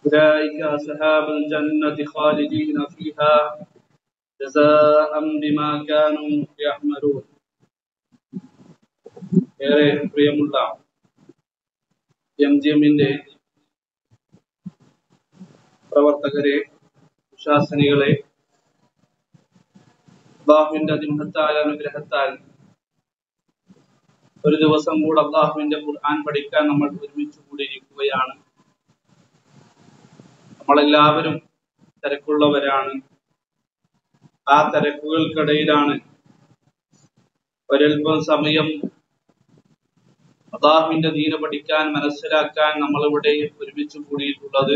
أولئك أصحاب الجنة خالدين فيها جزاء بما كانوا يعملون ഏറെ പ്രിയമുള്ള M G എമ്മിന്റെ പ്രവർത്തകരെ ശാസനികളെ അള്ളാഹുവിന്റെ അതിമഹത്തായ അനുഗ്രഹത്താൽ ഒരു ദിവസം കൂടെ അള്ളാഹുവിന്റെ ഖുർആൻ പഠിക്കാൻ നമ്മൾ ഒരുമിച്ച് കൂടിയിരിക്കുകയാണ് നമ്മളെല്ലാവരും തിരക്കുള്ളവരാണ് ആ തിരക്കുകൾക്കിടയിലാണ് ഒരൽപ്പം സമയം അള്ളാഹുവിന്റെ ദീന പഠിക്കാൻ മനസ്സിലാക്കാൻ നമ്മളിവിടെ ഒരുമിച്ച് കൂടിയിട്ടുള്ളത്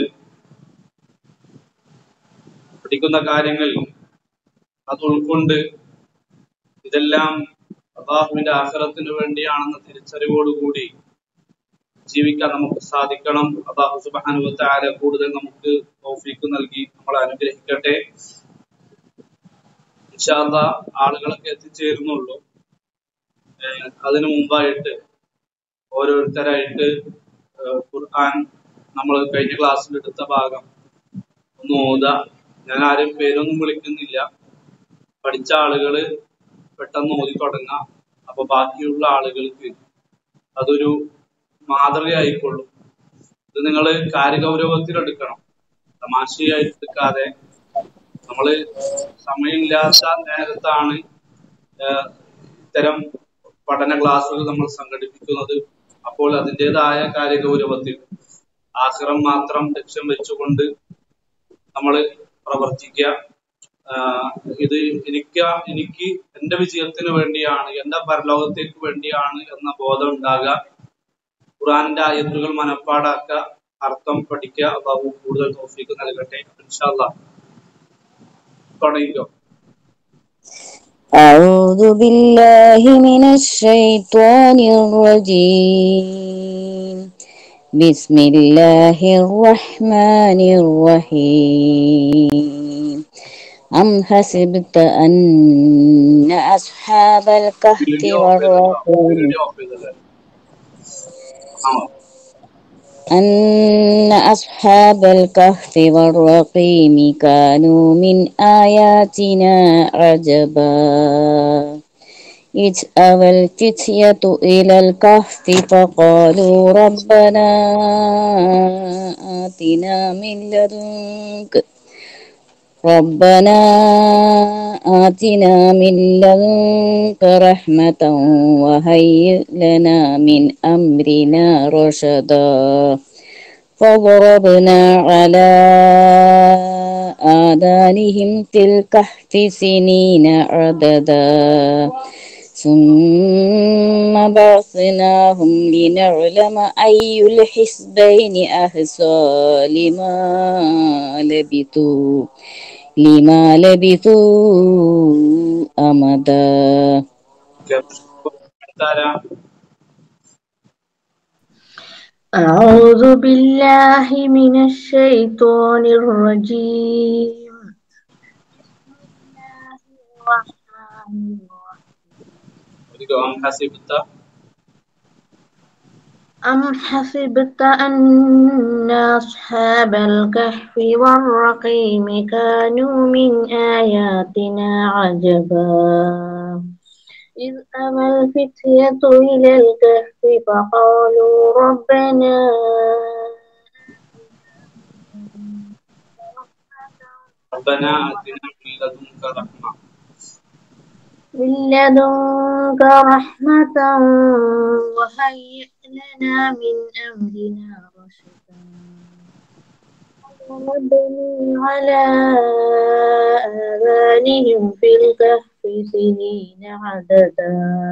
പഠിക്കുന്ന കാര്യങ്ങൾ അത് ഉൾക്കൊണ്ട് ഇതെല്ലാം അള്ളാഹുവിന്റെ ആഹ്റത്തിന് വേണ്ടിയാണെന്ന തിരിച്ചറിവോടുകൂടി ജീവിക്കാൻ നമുക്ക് സാധിക്കണം അള്ളാഹു സുബാനുവത്താര കൂടുതൽ നമുക്ക് തോഫീക്ക് നൽകി നമ്മളെ അനുഗ്രഹിക്കട്ടെ ഇൻഷാല്ല ആളുകളൊക്കെ എത്തിച്ചേരുന്നുള്ളൂ ഏഹ് അതിനു മുമ്പായിട്ട് ഓരോരുത്തരായിട്ട് ഏഹ് ഖുർആൻ നമ്മൾ കഴിഞ്ഞ ക്ലാസ്സിൽ എടുത്ത ഭാഗം ഒന്ന് ഓത ഞാൻ ആരും പേരൊന്നും വിളിക്കുന്നില്ല പഠിച്ച ആളുകള് പെട്ടെന്ന് ഓതി തുടങ്ങാം അപ്പൊ ബാക്കിയുള്ള ആളുകൾക്ക് അതൊരു മാതൃകയായിക്കൊള്ളും ഇത് നിങ്ങൾ കാര്യഗൗരവത്തിലെടുക്കണം തമാശയായിട്ട് എടുക്കാതെ നമ്മള് സമയമില്ലാത്ത നേരത്താണ് ഏഹ് ഇത്തരം പഠന ക്ലാസ്സുകൾ നമ്മൾ സംഘടിപ്പിക്കുന്നത് അപ്പോൾ അതിൻ്റെതായ കാര്യഗൗരവത്തിൽ ആശ്രം മാത്രം ലക്ഷ്യം വെച്ചുകൊണ്ട് നമ്മൾ പ്രവർത്തിക്കുക ആഹ് ഇത് എനിക്ക് എനിക്ക് എന്റെ വിജയത്തിന് വേണ്ടിയാണ് എന്റെ പരലോകത്തേക്ക് വേണ്ടിയാണ് എന്ന ബോധം ഉണ്ടാകുക ഖുറാന്റെ ആയത്തുകൾ മനപ്പാടാക്കുക അർത്ഥം പഠിക്കുക അള്ളാഹു കൂടുതൽ തോഫീക്ക് നൽകട്ടെ ഇൻഷാല്ലാ തുടങ്ങിക്കോ أعوذ بالله من الشيطان الرجيم بسم الله الرحمن الرحيم أم حسبت أن أصحاب الكهف വീഡിയോ ഓഫ് ചെയ്തല്ലോ والرقيم വീഡിയോ ഓഫ് ചെയ്തല്ലേ ആ أن أصحاب الكهف والرقيم كانوا من آياتنا عجبا إذ أوى الفتية إلى الكهف فقالوا ربنا آتنا من لدنك ربنا آتنا من لدنك رحمة وهيئ لنا من أمرنا رشدا فضربنا على آذانهم في الكهف سنين عددا ثم بعثناهم لنعلم أي الحزبين أحصى لما لبثوا لما لبثوا أمدا അടുത്താരാ أعوذ بالله من الشيطان الرجيم ഒരു അം ഹസിബത്ത أم حسبت أن أصحاب الكهف والرقيم كانوا من آياتنا عجبا إذ أوى الفتية إلى الكهف فقالوا ربنا ربنا آتنا من لدنك رحمة من لدنك رحمة وهيئ لنا من أمرنا رشدا وربني على آذانهم في الكهف سنين عددا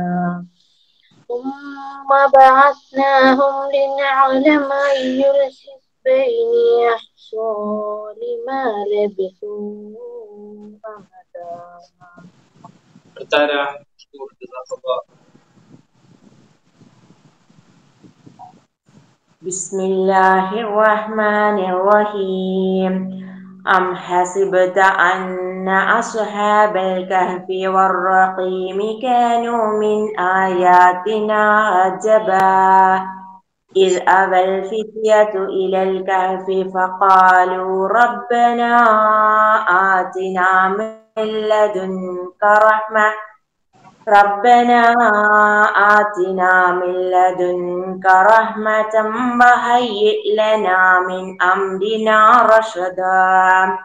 ثم بعثناهم لنعلم أي الحزبين يحصى لما لبثوا أمدا അടുത്താരാ ജസാഖല്ലാഹ്. بسم الله الرحمن الرحيم أم حسبت أن أصحاب الكهف والرقيم كانوا من آياتنا عجبا إذ أبى الفتية إلى الكهف فقالوا ربنا آتنا من لدنك رحمة ربنا آتنا من لدنك رحمة وهيئ لنا من أمرنا رشدا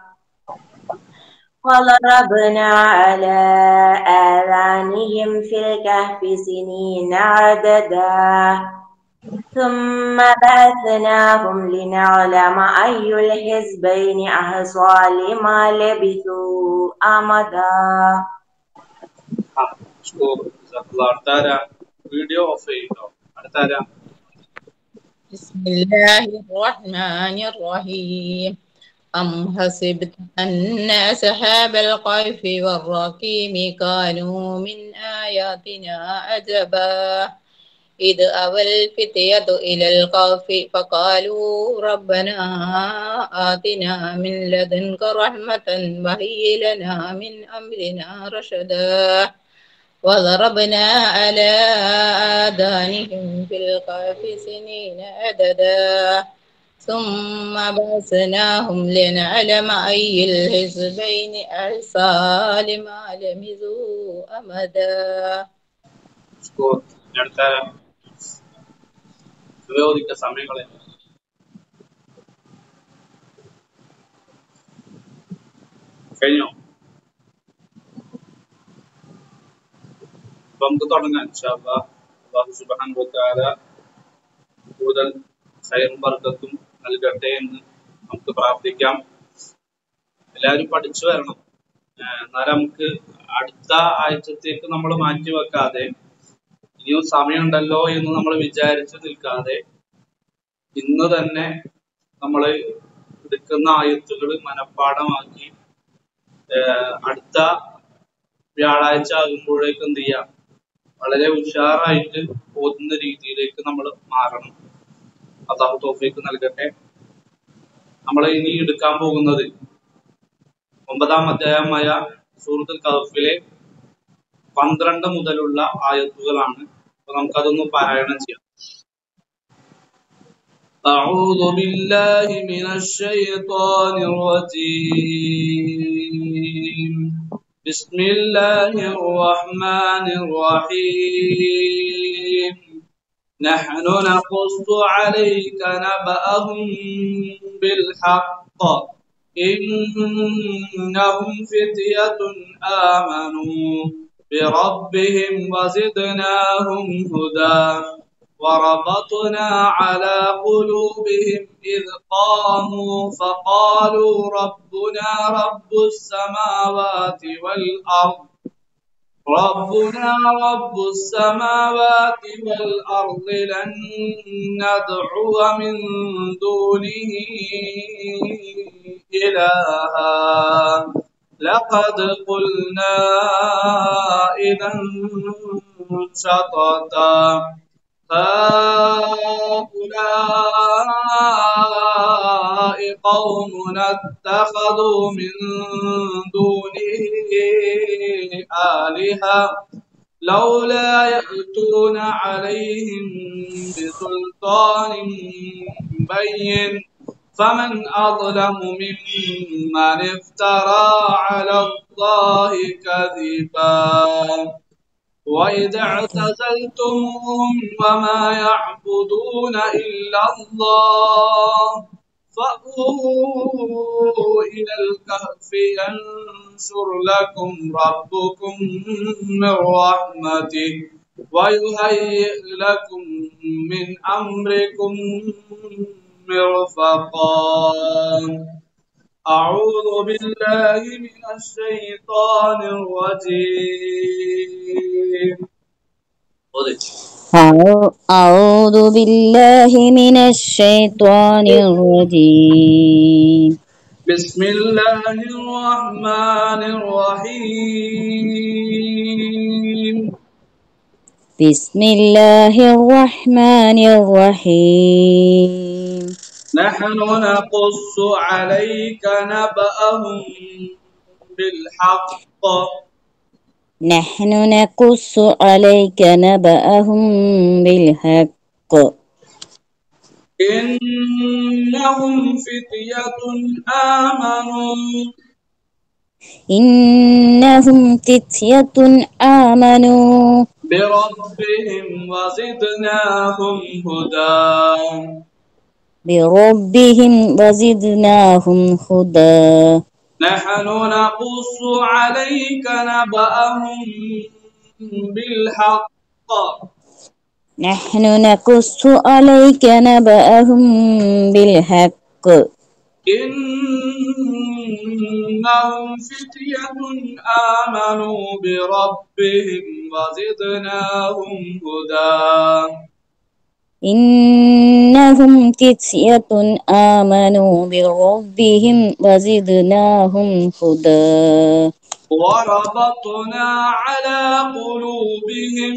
وضربنا على آذانهم في الكهف سنين عددا ثم بعثناهم لنعلم أي الحزبين أحصى لما لبثوا أمدا ആ ഷുക്കൂർ ജസാക്കല്ലാഹ്. അടുത്താരാ വീഡിയോ ഓഫ് ചെയ്യട്ടോ അടുത്താരാ بسم الله الرحمن الرحيم أم حسبت أن أصحاب القيف والرقيم كانوا من آياتنا عجبا إذ أوى الفتية إلى القاف فقالوا ربنا آتنا من لدنك رحمة وهيئ لنا من أمرنا رشدا وضربنا على آذانهم في القاف سنين عددا ثم بعثناهم لنعلم أي الحزبين أحصى لما لمزوا أمدا ഷുക്കൂർ അടുത്താരാ ഉപയോഗിക്ക സമയങ്ങളെ കഴിഞ്ഞോ അപ്പൊ നമുക്ക് തുടങ്ങാം ഇൻഷാ അല്ലാഹ്. അല്ലാഹു സുബ്ഹാനഹു വ തആല കൂടുതൽ ഖൈറും ബർക്കത്തും നൽകട്ടെ എന്ന് നമുക്ക് പ്രാർത്ഥിക്കാം എല്ലാവരും പഠിച്ചു വരണം ഏഹ് എന്നാലും നമുക്ക് അടുത്ത ആഴ്ചത്തേക്ക് നമ്മൾ മാറ്റി വെക്കാതെ ഇനിയും സമയമുണ്ടല്ലോ എന്ന് നമ്മൾ വിചാരിച്ചു നിൽക്കാതെ ഇന്ന് തന്നെ നമ്മൾ എടുക്കുന്ന ആയത്തുകൾ മനഃപ്പാഠമാക്കി ഏഹ് അടുത്ത വ്യാഴാഴ്ച ആകുമ്പോഴേക്ക് എന്ത് ചെയ്യാം വളരെ ഉഷാറായിട്ട് ഓതുന്ന രീതിയിലേക്ക് നമ്മൾ മാറണം അള്ളാഹു തോഫീക്ക് നൽകട്ടെ നമ്മൾ ഇനി എടുക്കാൻ പോകുന്നത് ഒമ്പതാം അധ്യായമായ സൂറത്തുൽ കഹഫിലെ പന്ത്രണ്ട് മുതലുള്ള ആയത്തുകളാണ് അപ്പൊ നമുക്കതൊന്ന് പാരായണം ചെയ്യാം أعوذ بالله من الشيطان الرجيم بسم الله الرحمن الرحيم نحن نقص عليك نبأهم بالحق إنهم فتية آمنوا بربهم وزدناهم هدى وربطنا على قلوبهم إذ قاموا فقالوا ربنا رب السماوات والأرض ربنا رب السماوات والأرض لن ندعو من دونه إلها لقد قلنا إذا شططا هؤلاء قومنا اتخذوا من دونه آلهة لولا يأتون عليهم بسلطان بين فمن أظلم ممن افترى على الله كذبا وإذا اعتزلتموهم وما يعبدون إلا الله فأووا إلى الكهف ينشر لكم ربكم من رحمته ويهيئ لكم من أمركم مرفقا أعوذ بالله من الشيطان الرجيم أعو- أعوذ بالله من الشيطان الرجيم بسم الله الرحمن الرحيم بسم الله الرحمن الرحيم نحن نقص عليك نبأهم بالحق نحن نقص عليك نبأهم بالحق إنهم فتية آمنوا إنهم فتية آمنوا بربهم وزدناهم هدى بربهم وزدناهم هدى نحن نقص عليك نبأهم بالحق نحن نقص عليك نبأهم بالحق إنهم فتية آمنوا بربهم وزدناهم هدى إنهم فتية آمنوا بربهم وزدناهم هدى وربطنا على قلوبهم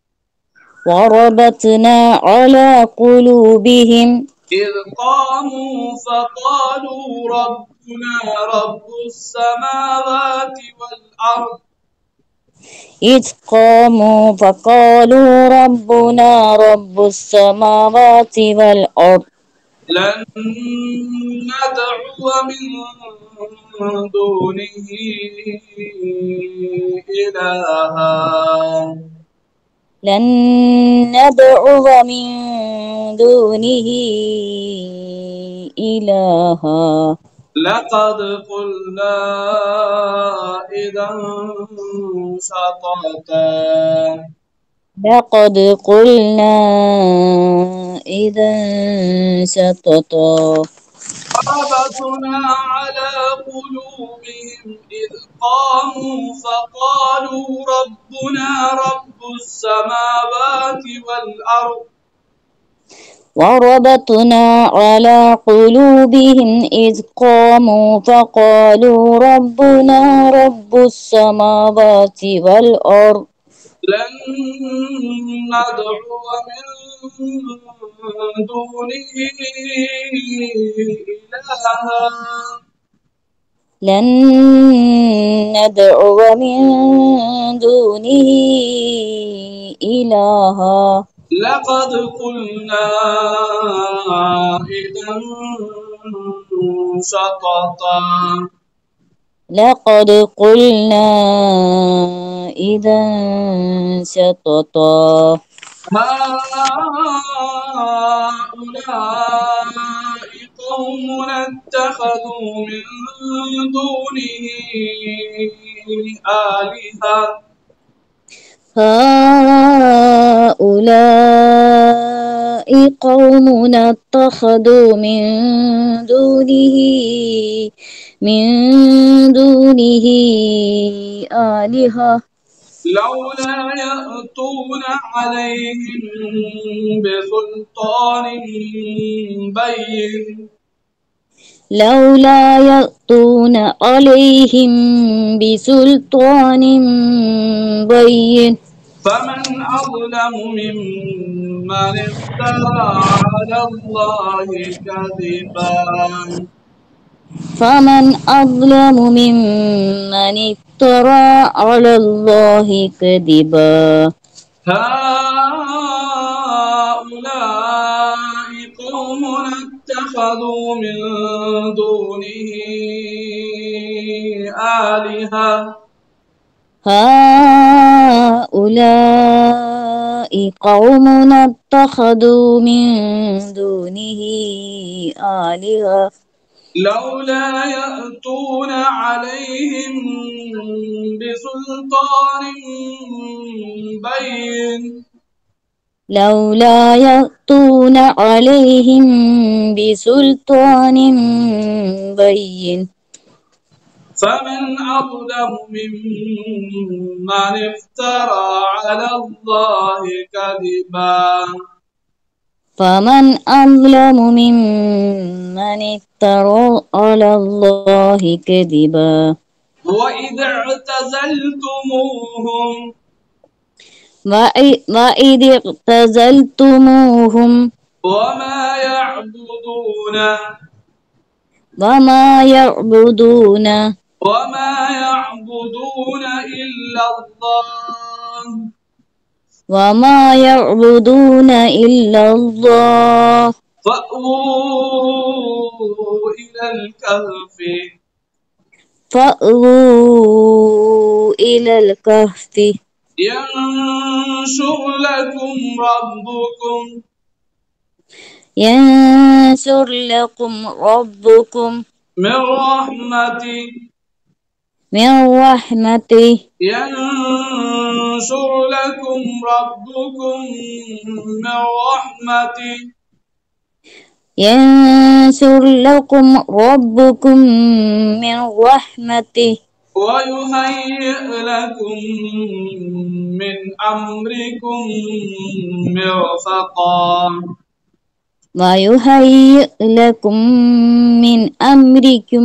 وربطنا على قلوبهم إذ قاموا فقالوا ربنا رب السماوات والأرض إذ قاموا فقالوا ربنا رب السماوات والأرض لن ندعو من دونه إلها لن ندعو من دونه إلها لقد قلنا إذا شططا لقد قلنا إذا شططا ربطنا على قلوبهم إذ قاموا فقالوا ربنا رب السماوات والأرض وربطنا على قلوبهم إذ قاموا فقالوا ربنا رب السماوات والأرض لن ندعو من دونه إلها لن ندعو من دونه إلها لقد قلنا إذا شططا لقد قلنا إذا شططا هؤلاء قوم اتخذوا من دونه آلهة هؤلاء قوم اتخذوا من دونه من دونه آلهة لولا يأتون عليهم بسلطان بين لولا يأتون عليهم بسلطان بين فمن أظلم ممن افترى على الله كذبا فمن أظلم ممن افترى على الله كذبا هؤلاء قوم اتخذوا من دونه آلهة هؤلاء قوم اتخذوا من دونه آلهة لولا يأتون عليهم بسلطان بين لولا يأتون عليهم بسلطان بين فمن أظلم ممن افترى على الله كذبا فمن أظلم ممن افترى على الله كذبا وإذ اعتزلتموهم وإ- وإذ اعتزلتموهم وما يعبدون وما يعبدون وما يعبدون إلا الله وما يعبدون إلا الله فأووا إلى الكهف فأووا إلى الكهف ينشر لكم ربكم ينشر لكم ربكم من رحمته من رحمته ينشر لكم ربكم من رحمته ينشر لكم ربكم من رحمته ويهيئ لكم من أمركم مرفقا ويهيئ لكم من أمركم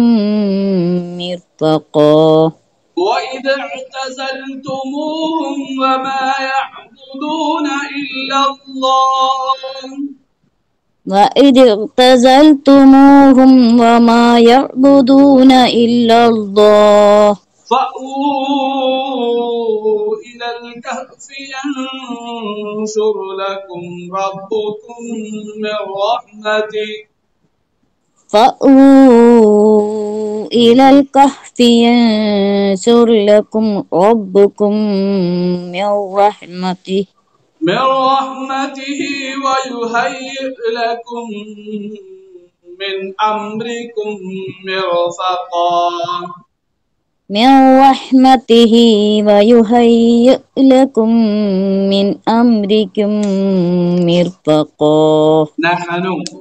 مرفقا وإذا اعتزلتموهم وما يعبدون إلا الله وإذ اعتزلتموهم وما يعبدون إلا الله فأووا إلى الكهف ينشر لكم ربكم من رحمته فأووا إلى الكهف ينشر لكم ربكم من رحمته من رحمته ويهيئ لكم من أمركم مرفقا من رحمته ويهيئ لكم من أمركم مرفقا نحن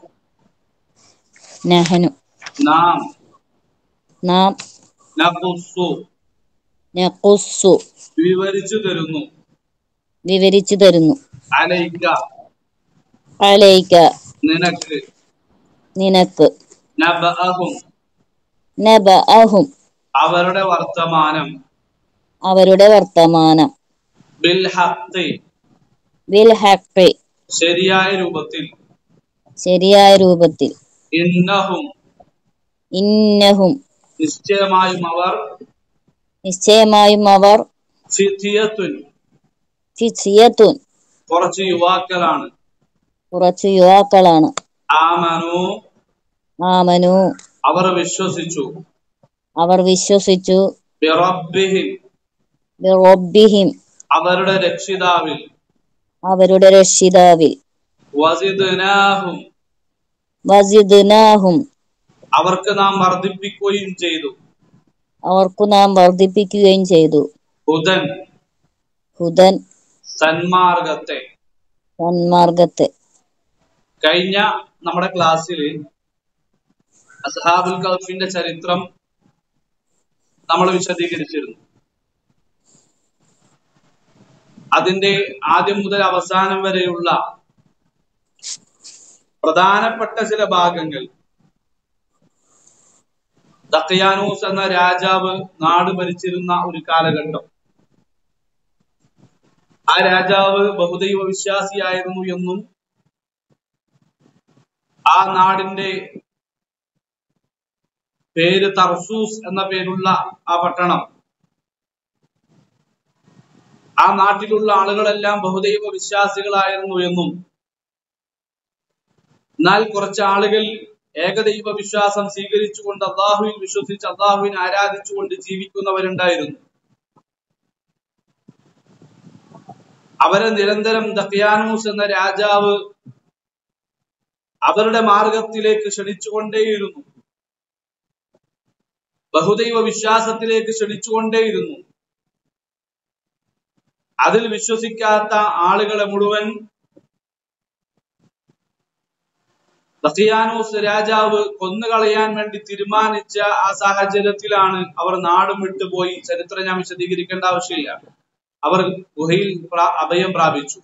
نحن നാം നാം നഖുസ്സു നഖുസ്സു വിവരിച്ചു തരുന്നു വിവരിച്ചു തരുന്നു അലൈക്ക അലൈക നിനക്ക് നിനക്ക് നബഅഹും നബഅഹും അവരുടെ വർത്തമാനം അവരുടെ വർത്തമാനം ബിൽ ഹഖ് വിൽ ഹഖ് ശരിയായ രൂപത്തിൽ ശരിയായ രൂപത്തിൽ ഇന്നഹും ഇന്നഹും നിശ്ചയമായും അവർ നിശ്ചയമായും അവർ ഫിത്തിയത്തുൻ ഫിസിയത്തുൻ കുറച്ച് യുവാക്കളാണ് കുറച്ച് യുവാക്കളാണ് ആമനു ആമനു അവർ വിശ്വസിച്ചു അവർ വിശ്വസിച്ചു ബിറബ്ബിഹിം റബ്ബിഹിം അവരുടെ രക്ഷിതാവിൽ അവരുടെ രക്ഷിതാവിൽ വസിദ്നാഹും വസിദ്നാഹും അവർക്ക് നാം വർദ്ധിപ്പിക്കുകയും ചെയ്തു അവർക്കു നാം വർദ്ധിപ്പിക്കുകയും ചെയ്തു ഹുദൻ ഹുദൻ സന്മാർഗത്തെ സന്മാർഗത്തെ കഴിഞ്ഞ നമ്മുടെ ക്ലാസ്സിൽ അസ്ഹാബുൽ കൽഫിന്റെ ചരിത്രം നമ്മൾ വിശദീകരിച്ചിരുന്നു അതിന്റെ ആദ്യം മുതൽ അവസാനം വരെയുള്ള പ്രധാനപ്പെട്ട ചില ഭാഗങ്ങൾ ദക്കയാനൂസ് എന്ന രാജാവ് നാട് ഭരിച്ചിരുന്ന ഒരു കാലഘട്ടം ആ രാജാവ് ബഹുദൈവ വിശ്വാസിയായിരുന്നു എന്നും ആ നാടിന്റെ പേര് തർസൂസ് എന്ന പേരുള്ള ആ പട്ടണം ആ നാട്ടിലുള്ള ആളുകളെല്ലാം ബഹുദൈവ വിശ്വാസികളായിരുന്നു എന്നും എന്നാൽ കുറച്ച് ആളുകൾ ഏകദൈവ വിശ്വാസം സ്വീകരിച്ചുകൊണ്ട് അള്ളാഹുവിൽ വിശ്വസിച്ച് അള്ളാഹുവിനെ ആരാധിച്ചുകൊണ്ട് ജീവിക്കുന്നവരുണ്ടായിരുന്നു അവരെ നിരന്തരം ദക്കിയാനൂസ് എന്ന രാജാവ് അവരുടെ മാർഗത്തിലേക്ക് ക്ഷണിച്ചുകൊണ്ടേയിരുന്നു ബഹുദൈവ വിശ്വാസത്തിലേക്ക് ക്ഷണിച്ചുകൊണ്ടേയിരുന്നു അതിൽ വിശ്വസിക്കാത്ത ആളുകളെ മുഴുവൻ ദക്കിയാനൂസ് രാജാവ് കൊന്നുകളയാൻ വേണ്ടി തീരുമാനിച്ച ആ സാഹചര്യത്തിലാണ് അവർ നാടും വിട്ടുപോയി ചരിത്രം ഞാൻ വിശദീകരിക്കേണ്ട ആവശ്യമില്ല അവർ ഗുഹയിൽ പ്ര- അഭയം പ്രാപിച്ചു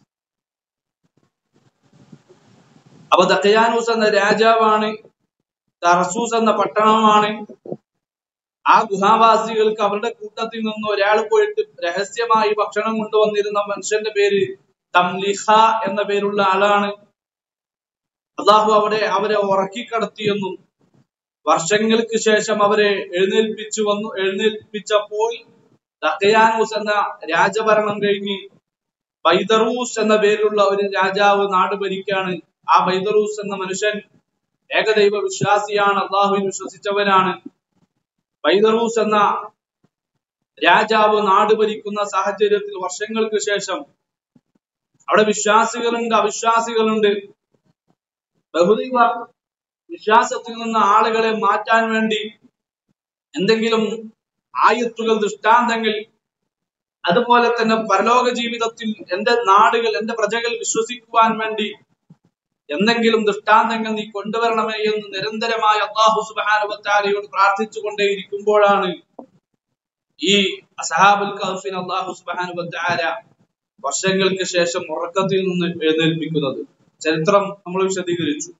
അപ്പൊ ദക്കയാനൂസ് എന്ന രാജാവാണ് തറസൂസ് എന്ന പട്ടണമാണ് ആ ഗുഹാവാസികൾക്ക് അവരുടെ കൂട്ടത്തിൽ നിന്ന് ഒരാൾ പോയിട്ട് രഹസ്യമായി ഭക്ഷണം കൊണ്ടുവന്നിരുന്ന മനുഷ്യന്റെ പേര് തംലിഹ എന്ന പേരുള്ള ആളാണ് അള്ളാഹു അവിടെ അവരെ ഉറക്കിക്കടത്തിയെന്നും വർഷങ്ങൾക്ക് ശേഷം അവരെ എഴുന്നേൽപ്പിച്ചു വന്നു എഴുന്നേൽപ്പിച്ചപ്പോൾ ദക്കയാനൂസ് എന്ന രാജഭരണം കഴിഞ്ഞ് ബൈദറൂസ് എന്ന പേരിലുള്ള ഒരു രാജാവ് നാട് ഭരിക്കാണ് ആ ബൈദറൂസ് എന്ന മനുഷ്യൻ ഏകദൈവ വിശ്വാസിയാണ് അള്ളാഹുവിൽ വിശ്വസിച്ചവനാണ് ബൈദറൂസ് എന്ന രാജാവ് നാട് ഭരിക്കുന്ന സാഹചര്യത്തിൽ വർഷങ്ങൾക്ക് ശേഷം അവിടെ വിശ്വാസികളുണ്ട് അവിശ്വാസികളുണ്ട് ബഹുദൈവ വിശ്വാസത്തിൽ നിന്ന് ആളുകളെ മാറ്റാൻ വേണ്ടി എന്തെങ്കിലും ആയത്തുകൾ ദൃഷ്ടാന്തങ്ങൾ അതുപോലെ തന്നെ പരലോക ജീവിതത്തിൽ എന്റെ നാടുകൾ എന്റെ പ്രജകൾ വിശ്വസിക്കുവാൻ വേണ്ടി എന്തെങ്കിലും ദൃഷ്ടാന്തങ്ങൾ നീ കൊണ്ടുവരണമേ എന്ന് നിരന്തരമായി അള്ളാഹു സുബാനുബത്താലയോട് പ്രാർത്ഥിച്ചുകൊണ്ടേയിരിക്കുമ്പോഴാണ് ഈ അസഹാബുൽ കഹഫിൻ അള്ളാഹു സുബാനുബത്താല വർഷങ്ങൾക്ക് ശേഷം ഉറക്കത്തിൽ നിന്ന് എഴുന്നേൽപ്പിക്കുന്നത് ചരിത്രം നമ്മൾ വിശദീകരിച്ചു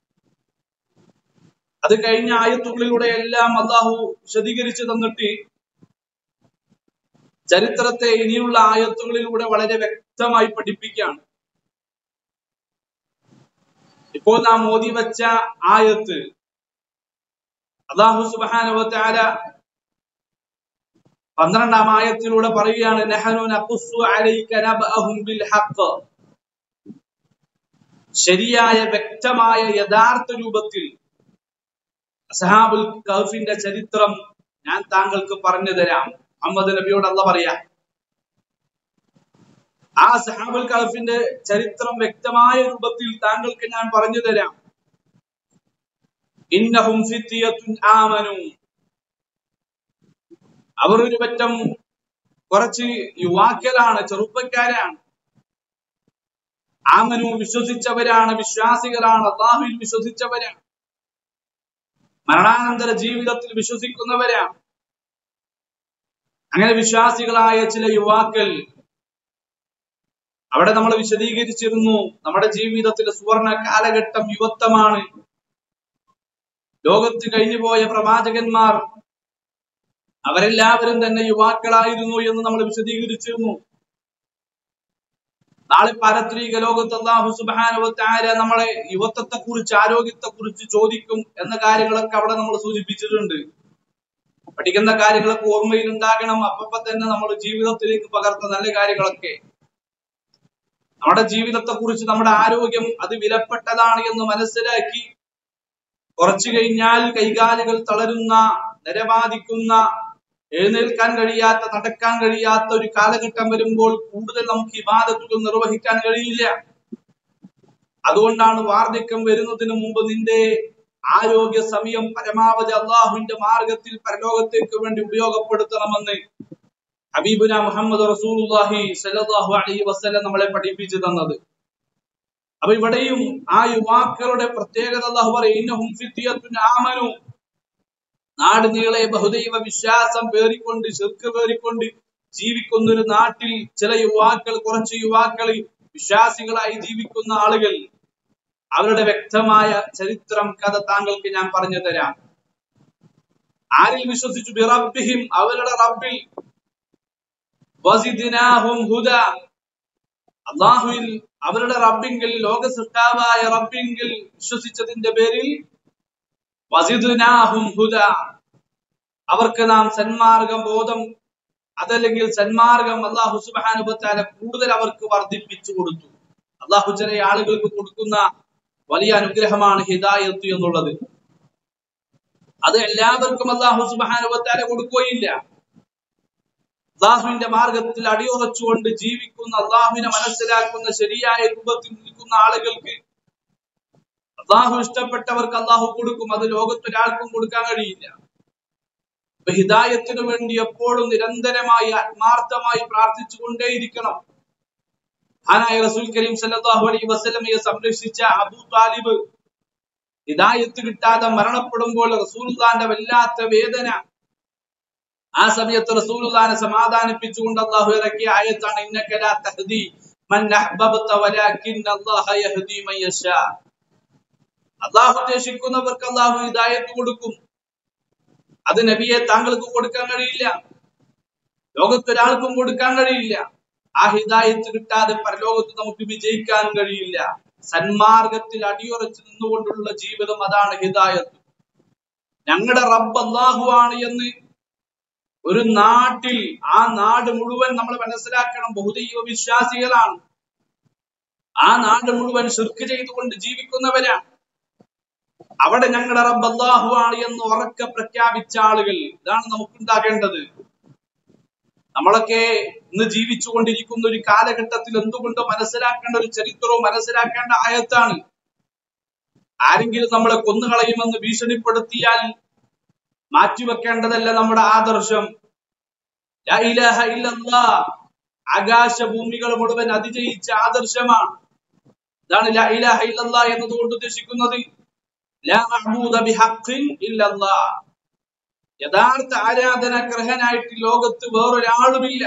അത് കഴിഞ്ഞ ആയത്തുകളിലൂടെ എല്ലാം അള്ളാഹു വിശദീകരിച്ചു തന്നിട്ട് ചരിത്രത്തെ ഇനിയുള്ള ആയത്തുകളിലൂടെ വളരെ വ്യക്തമായി പഠിപ്പിക്കുകയാണ് ഇപ്പോൾ നാം ഓതി വെച്ച ആയത്ത് അള്ളാഹു സുബാനുവത്താര പന്ത്രണ്ടാം ആയത്തിലൂടെ പറയുകയാണ് നെഹനു നഖുസ്സു അലൈക നബഅഹും ബിൽ ഹഖ് ശരിയായ വ്യക്തമായ യഥാർത്ഥ രൂപത്തിൽ അസഹാബുൽ കഹഫിന്റെ ചരിത്രം ഞാൻ താങ്കൾക്ക് പറഞ്ഞു തരാം മുഹമ്മദ് നബിയോട് അല്ല പറയാ ആ സഹാബുൽ കഹഫിന്റെ ചരിത്രം വ്യക്തമായ രൂപത്തിൽ താങ്കൾക്ക് ഞാൻ പറഞ്ഞു തരാം ഇന്നഹും ഫിത്തിയത്തുൻ ആമനു അവർ ഒരു പറ്റം കുറച്ച് യുവാക്കളാണ് ചെറുപ്പക്കാരാണ് ആമനു വിശ്വസിച്ചവരാണ് വിശ്വാസികളാണ് അള്ളാഹുവിൽ വിശ്വസിച്ചവരാണ് മരണാനന്തര ജീവിതത്തിൽ വിശ്വസിക്കുന്നവരാണ് അങ്ങനെ വിശ്വാസികളായ ചില യുവാക്കൾ അവിടെ നമ്മൾ വിശദീകരിച്ചിരുന്നു നമ്മുടെ ജീവിതത്തിലെ സുവർണ കാലഘട്ടം യുവത്വമാണ് ലോകത്ത് കഴിഞ്ഞുപോയ പ്രവാചകന്മാർ അവരെല്ലാവരും തന്നെ യുവാക്കളായിരുന്നു എന്ന് നമ്മൾ വിശദീകരിച്ചിരുന്നു നാളെ പാരത്രിക ലോകത്ത് അള്ളാഹു സുബാനുവത്താര നമ്മളെ യുവത്വത്തെ കുറിച്ച് ആരോഗ്യത്തെ കുറിച്ച് ചോദിക്കും എന്ന കാര്യങ്ങളൊക്കെ അവിടെ നമ്മൾ സൂചിപ്പിച്ചിട്ടുണ്ട് പഠിക്കുന്ന കാര്യങ്ങളൊക്കെ ഓർമ്മയിൽ ഉണ്ടാകണം അപ്പപ്പോ തന്നെ നമ്മൾ ജീവിതത്തിലേക്ക് പകർത്ത നല്ല കാര്യങ്ങളൊക്കെ നമ്മുടെ ജീവിതത്തെ കുറിച്ച് നമ്മുടെ ആരോഗ്യം അത് വിലപ്പെട്ടതാണ് എന്ന് മനസ്സിലാക്കി കുറച്ചു കഴിഞ്ഞാൽ കൈകാലുകൾ തളരുന്ന നിരവാദിക്കുന്ന എഴുന്നേൽക്കാൻ കഴിയാത്ത നടക്കാൻ കഴിയാത്ത ഒരു കാലഘട്ടം വരുമ്പോൾ കൂടുതൽ നമുക്ക് ഇബാദത്തുകൾ നിർവഹിക്കാൻ കഴിയില്ല അതുകൊണ്ടാണ് വാർദ്ധക്യം വരുന്നതിന് മുമ്പ് നിന്റെ ആരോഗ്യ സമയം പരമാവധി അള്ളാഹുവിന്റെ മാർഗത്തിൽ പരലോകത്തേക്ക് വേണ്ടി ഉപയോഗപ്പെടുത്തണമെന്ന് ഹബീബുന മുഹമ്മദ് റസൂലുള്ളാഹി സല്ലല്ലാഹു അലൈഹി വസല്ലം നമ്മളെ പഠിപ്പിച്ചു തന്നത് അപ്പൊ ഇവിടെയും ആ യുവാക്കളുടെ പ്രത്യേകത അള്ളാഹു പറയുന്നഹും ഫിത്തിയത്തുൻ ആമനു നാട് നീളെ ബഹുദൈവ വിശ്വാസം പേറിക്കൊണ്ട് ശിർക്ക് പേറിക്കൊണ്ട് ജീവിക്കുന്ന ഒരു നാട്ടിൽ ചില യുവാക്കൾ കുറച്ച് യുവാക്കൾ വിശ്വാസികളായി ജീവിക്കുന്ന ആളുകൾ അവരുടെ വ്യക്തമായ ചരിത്രം കഥ താങ്കൾക്ക് ഞാൻ പറഞ്ഞു തരാം ആരിൽ വിശ്വസിച്ചു ബിറബ്ബിഹിം അവരുടെ റബ്ബിൽ വസിദ്നാഹും ഹുദ അള്ളാഹുവിൽ അവരുടെ റബ്ബിങ്കിൽ ലോക സൃഷ്ടാവായ റബ്ബിങ്കിൽ വിശ്വസിച്ചതിന്റെ പേരിൽ വസിദ്നാഹും ഹുദ അവർക്ക് നാം സന്മാർഗം ബോധം അതല്ലെങ്കിൽ സന്മാർഗം അള്ളാഹു സുബാനുബത്താല കൂടുതൽ അവർക്ക് വർദ്ധിപ്പിച്ചു കൊടുത്തു അള്ളാഹു ചില ആളുകൾക്ക് കൊടുക്കുന്ന വലിയ അനുഗ്രഹമാണ് ഹിദായത്ത് എന്നുള്ളത് അത് എല്ലാവർക്കും അള്ളാഹു സുബാനുബത്താല കൊടുക്കുകയില്ല അള്ളാഹുവിന്റെ മാർഗത്തിൽ അടിയുറച്ചുകൊണ്ട് ജീവിക്കുന്ന അള്ളാഹുവിനെ മനസ്സിലാക്കുന്ന ശരിയായ രൂപത്തിൽ നിൽക്കുന്ന ആളുകൾക്ക് അള്ളാഹു ഇഷ്ടപ്പെട്ടവർക്ക് അള്ളാഹു കൊടുക്കും അത് ലോകത്തൊരാൾക്കും കൊടുക്കാൻ കഴിയില്ല അപ്പൊ ഹിദായത്തിനു വേണ്ടി എപ്പോഴും നിരന്തരമായി ആത്മാർത്ഥമായി പ്രാർത്ഥിച്ചുകൊണ്ടേയിരിക്കണം മഹാനായ റസൂൽ കരീം സല്ലല്ലാഹു അലൈഹി വസല്ലമയെ സംരക്ഷിച്ച അബൂ താലിബ് ഹിദായത്ത് കിട്ടാതെ മരണപ്പെടുമ്പോൾ റസൂലുള്ളാന്റെ വല്ലാത്ത വേദന ആ സമയത്ത് റസൂലുള്ളാനെ സമാധാനിപ്പിച്ചുകൊണ്ട് അള്ളാഹു ഇറക്കിയ ആയത്താണ് ഇന്നക ലാ തഹ്ദി മൻ അഹ്ബബ്ത വലാകിൻ അല്ലാഹ യഹ്ദി മൻ യശാ അള്ളാഹു ഉദ്ദേശിക്കുന്നവർക്ക് അള്ളാഹു ഹിദായത്ത് കൊടുക്കും അത് നബിയെ താങ്കൾക്ക് കൊടുക്കാൻ കഴിയില്ല ലോകത്തൊരാൾക്കും കൊടുക്കാൻ കഴിയില്ല ആ ഹിദായത്ത് കിട്ടാതെ പരലോകത്ത് നമുക്ക് വിജയിക്കാൻ കഴിയില്ല സന്മാർഗത്തിൽ അടിയുറച്ചു നിന്നുകൊണ്ടുള്ള ജീവിതം അതാണ് ഹിദായത്ത് ഞങ്ങളുടെ റബ്ബ് അള്ളാഹു ആണ് എന്ന് ഒരു നാട്ടിൽ ആ നാട് മുഴുവൻ നമ്മൾ മനസ്സിലാക്കണം ബഹുദൈവ വിശ്വാസികളാണ് ആ നാട് മുഴുവൻ ഷിർക്ക് ചെയ്തുകൊണ്ട് ജീവിക്കുന്നവരാണ് അവിടെ ഞങ്ങളുടെ റബ്ബ് അല്ലാഹു ആണ് എന്ന് ഉറക്കെ പ്രഖ്യാപിച്ച ആളുകൾ ഇതാണ് നമുക്കുണ്ടാകേണ്ടത് നമ്മളൊക്കെ ഇന്ന് ജീവിച്ചുകൊണ്ടിരിക്കുന്ന ഒരു കാലഘട്ടത്തിൽ എന്തുകൊണ്ട് മനസ്സിലാക്കേണ്ട ഒരു ചരിത്രവും മനസ്സിലാക്കേണ്ട ആയത്താണ് ആരെങ്കിലും നമ്മളെ കൊന്നുകളയുമെന്ന് ഭീഷണിപ്പെടുത്തിയാൽ മാറ്റിവെക്കേണ്ടതല്ല നമ്മുടെ ആദർശം ലാ ഇലാഹ ഇല്ലല്ലാ ആകാശഭൂമികൾ മുഴുവൻ അതിജയിച്ച ആദർശമാണ് ഇതാണ് ലാ ഇലാഹ ഇല്ലല്ലാ എന്നതുകൊണ്ട് ഉദ്ദേശിക്കുന്നത് ലാ മഅബൂദ ബിഹഖിൻ ഇല്ലല്ലാ യഥാർത്ഥ ആരാധനാഗ്രഹനായിട്ട് ലോകത്ത് വേറൊരാളുമില്ല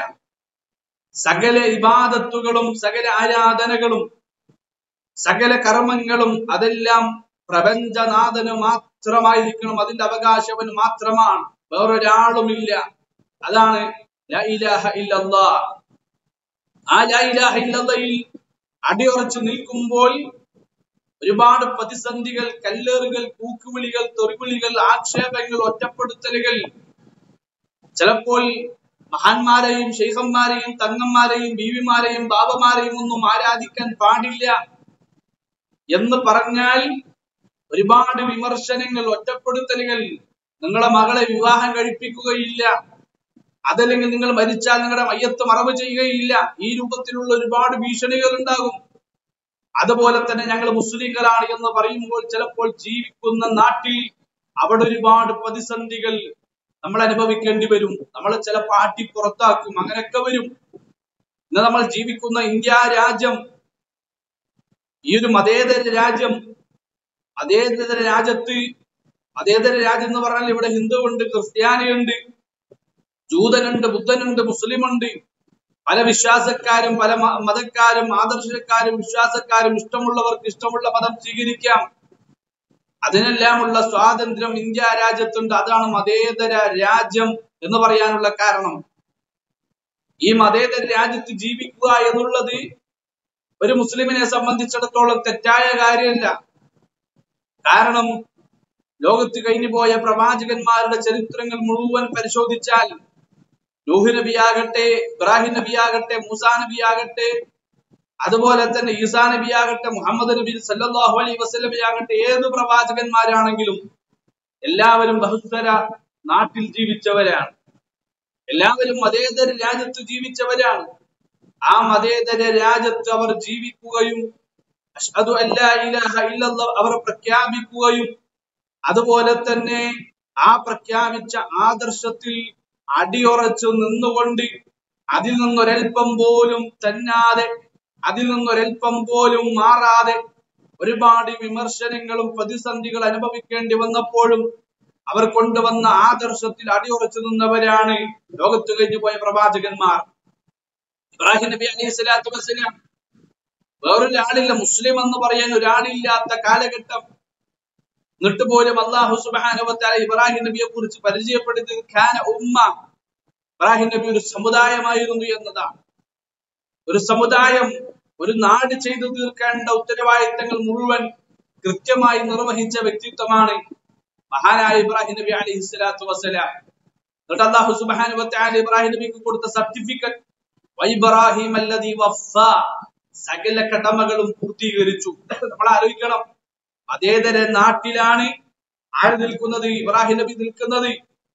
സകല ഇബാദത്തുകളും സകല ആരാധനകളും സകല കർമ്മങ്ങളും അതെല്ലാം പ്രപഞ്ചനാഥന് മാത്രമായിരിക്കണം അതിന്റെ അവകാശവന് മാത്രമാണ് വേറൊരാളുമില്ല അതാണ് ലാ ഇലാഹ ഇല്ലല്ലാ ആ ലാ ഇലാഹ ഇല്ലല്ലയിൽ അടിയുറച്ചു നിൽക്കുമ്പോൾ ഒരുപാട് പ്രതിസന്ധികൾ കല്ലേറുകൾ കൂക്കുവിളികൾ തെറിവിളികൾ ആക്ഷേപങ്ങൾ ഒറ്റപ്പെടുത്തലുകൾ ചിലപ്പോൾ മഹാന്മാരെയും ഷെയ്ഖന്മാരെയും തങ്ങന്മാരെയും ബീവിമാരെയും ബാബമാരെയും ഒന്നും ആരാധിക്കാൻ പാടില്ല എന്ന് പറഞ്ഞാൽ ഒരുപാട് വിമർശനങ്ങൾ ഒറ്റപ്പെടുത്തലുകൾ നിങ്ങളെ മകളെ വിവാഹം കഴിപ്പിക്കുകയില്ല അതല്ലെങ്കിൽ നിങ്ങൾ മരിച്ചാൽ നിങ്ങളുടെ മയ്യത്ത് മറവ് ചെയ്യുകയില്ല ഈ രൂപത്തിലുള്ള ഒരുപാട് ഭീഷണികൾ ഉണ്ടാകും അതുപോലെ തന്നെ ഞങ്ങൾ മുസ്ലിങ്ങളാണ് എന്ന് പറയുമ്പോൾ ചിലപ്പോൾ ജീവിക്കുന്ന നാട്ടിൽ അവിടെ ഒരുപാട് പ്രതിസന്ധികൾ നമ്മൾ അനുഭവിക്കേണ്ടി വരും നമ്മൾ ചിലപ്പോൾ ആട്ടി പുറത്താക്കും അങ്ങനെയൊക്കെ വരും ഇന്ന് നമ്മൾ ജീവിക്കുന്ന ഇന്ത്യ രാജ്യം ഈ ഒരു മതേതര രാജ്യം മതേതര രാജ്യത്ത് മതേതര രാജ്യം എന്ന് പറഞ്ഞാൽ ഇവിടെ ഹിന്ദുവുണ്ട് ക്രിസ്ത്യാനിയുണ്ട് ജൂതനുണ്ട് ബുദ്ധനുണ്ട് മുസ്ലിമുണ്ട് പല വിശ്വാസക്കാരും പല മ- മതക്കാരും ആദർശക്കാരും വിശ്വാസക്കാരും ഇഷ്ടമുള്ളവർക്ക് ഇഷ്ടമുള്ള മതം സ്വീകരിക്കാം അതിനെല്ലാമുള്ള സ്വാതന്ത്ര്യം ഇന്ത്യ രാജ്യത്തുണ്ട് അതാണ് മതേതര രാജ്യം എന്ന് പറയാനുള്ള കാരണം ഈ മതേതര രാജ്യത്ത് ജീവിക്കുക എന്നുള്ളത് ഒരു മുസ്ലിമിനെ സംബന്ധിച്ചിടത്തോളം തെറ്റായ കാര്യമല്ല കാരണം ലോകത്ത് കഴിഞ്ഞു പോയ പ്രവാചകന്മാരുടെ ചരിത്രങ്ങൾ മുഴുവൻ പരിശോധിച്ചാൽ നൂഹ് നബിയാകട്ടെ ഇബ്രാഹിം നബിയാകട്ടെ മൂസാ നബിയാകട്ടെ അതുപോലെ തന്നെ ഈസാ നബിയാകട്ടെ മുഹമ്മദ് നബി സല്ലല്ലാഹു അലൈഹി വസല്ലമയാകട്ടെ ഏത് പ്രവാചകന്മാരാണെങ്കിലും എല്ലാവരും ബഹുസ്വര നാട്ടിൽ ജീവിച്ചവരാണ് എല്ലാവരും മതേതര രാജ്യത്ത് ജീവിച്ചവരാണ് ആ മതേതര രാജ്യത്ത് അവർ ജീവിക്കുകയും അഷ്ഹദു അല്ലാ ഇലാഹ ഇല്ലല്ലാ അവർ പ്രഖ്യാപിക്കുകയും അതുപോലെ തന്നെ ആ പ്രഖ്യാപിച്ച ആദർശത്തിൽ അടിയുറച്ചു നിന്നുകൊണ്ട് അതിൽ നിന്നൊരൽപ്പം പോലും തന്നാതെ അതിൽ നിന്നൊരൽപ്പം പോലും മാറാതെ ഒരുപാട് വിമർശനങ്ങളും പ്രതിസന്ധികൾ അനുഭവിക്കേണ്ടി വന്നപ്പോഴും അവർ കൊണ്ടുവന്ന ആദർശത്തിൽ അടിയുറച്ചു നിന്നവരാണ് ലോകത്ത് കഴിഞ്ഞു പോയ പ്രവാചകന്മാർ ഇബ്രാഹിം നബി അലൈഹി സ്വലാത്തു വസ്സലാം വേറൊരാളില്ല മുസ്ലിം എന്ന് പറയാൻ ഒരാളില്ലാത്ത കാലഘട്ടം എന്നിട്ട് പോലും അള്ളാഹു സുബാനുവത്താല ഇബ്രാഹിം നബിയെ കുറിച്ച് പരിചയപ്പെടുത്തിയത് ഖാന ഉമ്മ ഇബ്രാഹിം നബി ഒരു സമുദായമായിരുന്നു എന്നതാണ് ഒരു സമുദായം ഒരു നാട് ചെയ്തു തീർക്കേണ്ട ഉത്തരവാദിത്തങ്ങൾ മുഴുവൻ കൃത്യമായി നിർവഹിച്ച വ്യക്തിത്വമാണ് മഹാനായ ഇബ്രാഹിം നബി അലൈഹി സ്വലാത്തു വസ്സലാം എന്നിട്ട് അള്ളാഹു സുബാനുവത്താല ഇബ്രാഹിം നബിക്ക് കൊടുത്ത സർട്ടിഫിക്കറ്റ് വൈബ്രാഹിം അല്ലദീ വഫ സകല കടമകളും പൂർത്തീകരിച്ചു നമ്മൾ ആലോചിക്കണം അതേതര നാട്ടിലാണ് ആര് നിൽക്കുന്നത് ഇബ്രാഹിം നബി നിൽക്കുന്നത്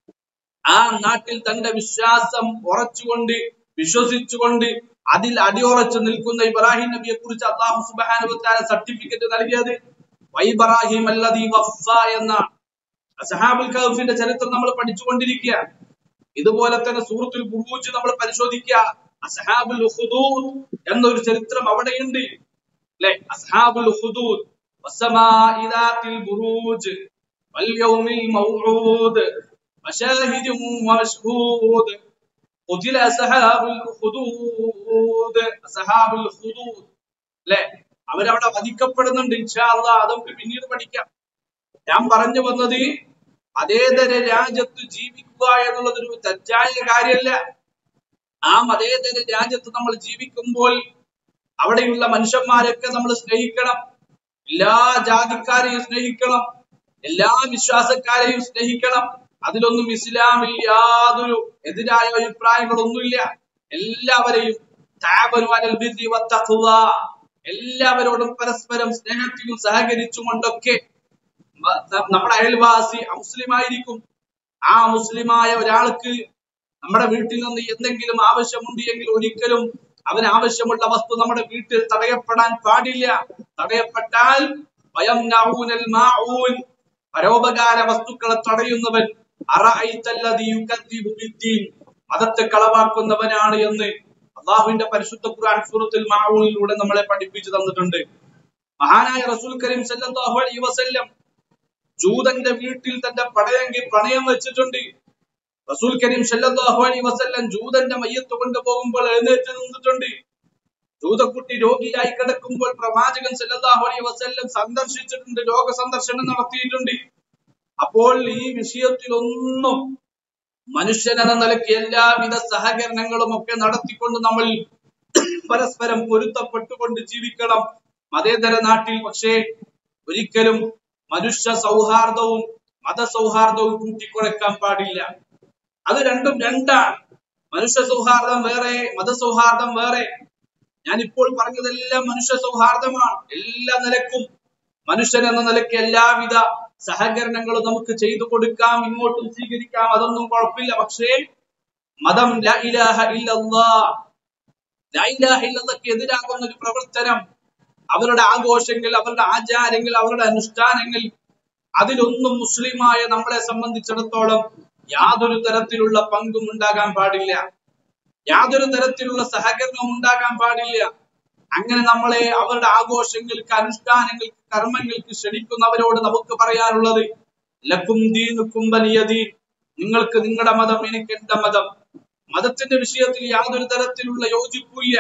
ആ നാട്ടിൽ തന്റെ വിശ്വാസം ഉറച്ചുകൊണ്ട് വിശ്വസിച്ചുകൊണ്ട് അതിൽ അടിയുറച്ചു നിൽക്കുന്ന ഇബ്രാഹിം നബിയെ കുറിച്ച് അള്ളാഹു സുബാനുവത്താല സർട്ടിഫിക്കറ്റ് നൽകിയത് വൈബ്രാഹിം അല്ലദീ വഫ എന്നാണ് സഹാബുൽ കഹഫിന്റെ ചരിത്രം നമ്മൾ പഠിച്ചുകൊണ്ടിരിക്കുക ഇതുപോലെ തന്നെ സൂറത്തുൽ ബുറൂജ് നമ്മൾ പരിശോധിക്കുക അസ്ഹാബുൽ ഉഖ്ദൂദ് എന്നൊരു ചരിത്രം അവിടെയുണ്ട് അല്ലെ അസ്ഹാബുൽ ഉഖ്ദൂദ് വസ്സമാഇ ദാത്തിൽ ബുറൂജ് വൽയൗമിൽ മൗഊദ് വശാഹിദ് വമശ്ഹൂദ് قتل أصحاب الخدود أصحاب الخدود അല്ലെ അവരവിടെ വധിക്കപ്പെടുന്നുണ്ട് ഇൻഷാ അള്ളാഹ് അത് നമുക്ക് പിന്നീട് പഠിക്കാം ഞാൻ പറഞ്ഞു വന്നത് മതേതര രാജ്യത്ത് ജീവിക്കുക എന്നുള്ളത് ഒരു തെറ്റായ കാര്യമല്ല ആ മതേതര രാജ്യത്ത് നമ്മൾ ജീവിക്കുമ്പോൾ അവിടെയുള്ള മനുഷ്യന്മാരൊക്കെ നമ്മൾ സ്നേഹിക്കണം എല്ലാ ജാതിക്കാരെയും സ്നേഹിക്കണം എല്ലാ വിശ്വാസക്കാരെയും സ്നേഹിക്കണം അതിലൊന്നും ഇസ്ലാമിൽ യാതൊരു എതിരായ അഭിപ്രായങ്ങളൊന്നുമില്ല എല്ലാവരെയും താബനു അലൽ ബിർരി വത്തഖ്വ. എല്ലാവരോടും പരസ്പരം സ്നേഹത്തിലും സഹകരിച്ചും കൊണ്ടൊക്കെ മ- ന- നമ്മുടെ അയൽവാസി മുസ്ലിമായിരിക്കും ആ മുസ്ലിമായ ഒരാൾക്ക് നമ്മുടെ വീട്ടിൽ നിന്ന് എന്തെങ്കിലും ആവശ്യമുണ്ട് എങ്കിൽ ഒരിക്കലും അവന് ആവശ്യമുള്ള വസ്തു നമ്മുടെ വീട്ടിൽ തടയപ്പെടാൻ പാടില്ല തടയപ്പെട്ടാൽ വയംനഊനൽ മാഊൻ പരോപകാര വസ്തുക്കളെ തടയുന്നവൻ അറഅയ്തല്ലദീ യുകദ്ദിബു ബിദ്ദീൻ മതത്തെ കളവാക്കുന്നവനാണ് എന്ന് അള്ളാഹുവിന്റെ പരിശുദ്ധ ഖുർആൻ സൂറത്തുൽ മാഊനിലൂടെ നമ്മളെ പഠിപ്പിച്ചു തന്നിട്ടുണ്ട് മഹാനായ റസൂൽ കരീം സല്ലല്ലാഹു അലൈഹി വസല്ലം ജൂതന്റെ വീട്ടിൽ തന്റെ പടയെങ്കിൽ പണയം വെച്ചിട്ടുണ്ട് റസൂൽ കരീം സല്ലല്ലാഹു അലൈഹി വസല്ലം ജൂതന്റെ മയ്യത്ത് കൊണ്ടുപോകുമ്പോൾ എഴുന്നേറ്റ് നിന്നിട്ടുണ്ട് ജൂതക്കുട്ടി രോഗിയായി കിടക്കുമ്പോൾ പ്രവാചകൻ സല്ലല്ലാഹു അലൈഹി വസല്ലം സന്ദർശിച്ചിട്ടുണ്ട് രോഗ സന്ദർശനം നടത്തിയിട്ടുണ്ട് അപ്പോൾ ഈ വിഷയത്തിലൊന്നും മനുഷ്യൻ എന്ന നിലയ്ക്ക് എല്ലാവിധ സഹകരണങ്ങളും ഒക്കെ നടത്തിക്കൊണ്ട് നമ്മൾ പരസ്പരം പൊരുത്തപ്പെട്ടുകൊണ്ട് ജീവിക്കണം മതേതര നാട്ടിൽ പക്ഷേ ഒരിക്കലും മനുഷ്യ സൗഹാർദ്ദവും മതസൗഹാർദ്ദവും കൂട്ടിക്കുഴക്കാൻ പാടില്ല അത് രണ്ടും രണ്ടാണ് മനുഷ്യ സൗഹാർദ്ദം വേറെ മതസൗഹാർദ്ദം വേറെ ഞാൻ ഇപ്പോൾ പറഞ്ഞതെല്ലാം മനുഷ്യ സൗഹാർദ്ദമാണ് എല്ലാ നിലക്കും മനുഷ്യൻ എന്ന നിലയ്ക്ക് എല്ലാവിധ സഹകരണങ്ങളും നമുക്ക് ചെയ്തു കൊടുക്കാം ഇങ്ങോട്ടും സ്വീകരിക്കാം അതൊന്നും കുഴപ്പമില്ല പക്ഷേ മതം ലാ ഇലാഹ ഇല്ലല്ലാ ലാ ഇലാഹ ഇല്ലല്ലക്ക് എതിരാകുന്ന ഒരു പ്രവർത്തനം അവരുടെ ആഘോഷങ്ങൾ അവരുടെ ആചാരങ്ങൾ അവരുടെ അനുഷ്ഠാനങ്ങൾ അതിലൊന്നും മുസ്ലിമായ നമ്മളെ സംബന്ധിച്ചിടത്തോളം യാതൊരു തരത്തിലുള്ള പങ്കും ഉണ്ടാകാൻ പാടില്ല യാതൊരു തരത്തിലുള്ള സഹകരണവും ഉണ്ടാകാൻ പാടില്ല അങ്ങനെ നമ്മളെ അവരുടെ ആഘോഷങ്ങൾക്ക് അനുഷ്ഠാനങ്ങൾക്ക് കർമ്മങ്ങൾക്ക് ക്ഷണിക്കുന്നവരോട് നമുക്ക് പറയാനുള്ളത് ലക്കും ദീനുക്കും വലിയ ദീൻ നിങ്ങൾക്ക് നിങ്ങളുടെ മതം എനിക്ക് എന്റെ മതം മതത്തിന്റെ വിഷയത്തിൽ യാതൊരു തരത്തിലുള്ള യോജിപ്പില്ല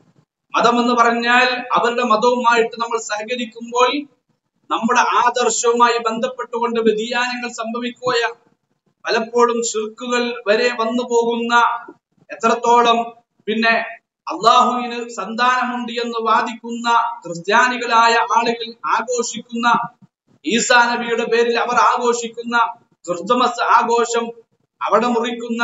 മതം എന്ന് പറഞ്ഞാൽ അവരുടെ മതവുമായിട്ട് നമ്മൾ സഹകരിക്കുമ്പോൾ നമ്മുടെ ആദർശവുമായി ബന്ധപ്പെട്ടുകൊണ്ട് വ്യതിയാനങ്ങൾ സംഭവിക്കുകയാണ് പലപ്പോഴും ശിർക്കുകൾ വരെ വന്നു പോകുന്ന എത്രത്തോളം പിന്നെ അള്ളാഹുവിന് സന്താനമുണ്ട് എന്ന് വാദിക്കുന്ന ക്രിസ്ത്യാനികളായ ആളുകൾ ആഘോഷിക്കുന്ന ഈസാ നബിയുടെ പേരിൽ അവർ ആഘോഷിക്കുന്ന ക്രിസ്തുമസ് ആഘോഷം അവിടെ മുറിക്കുന്ന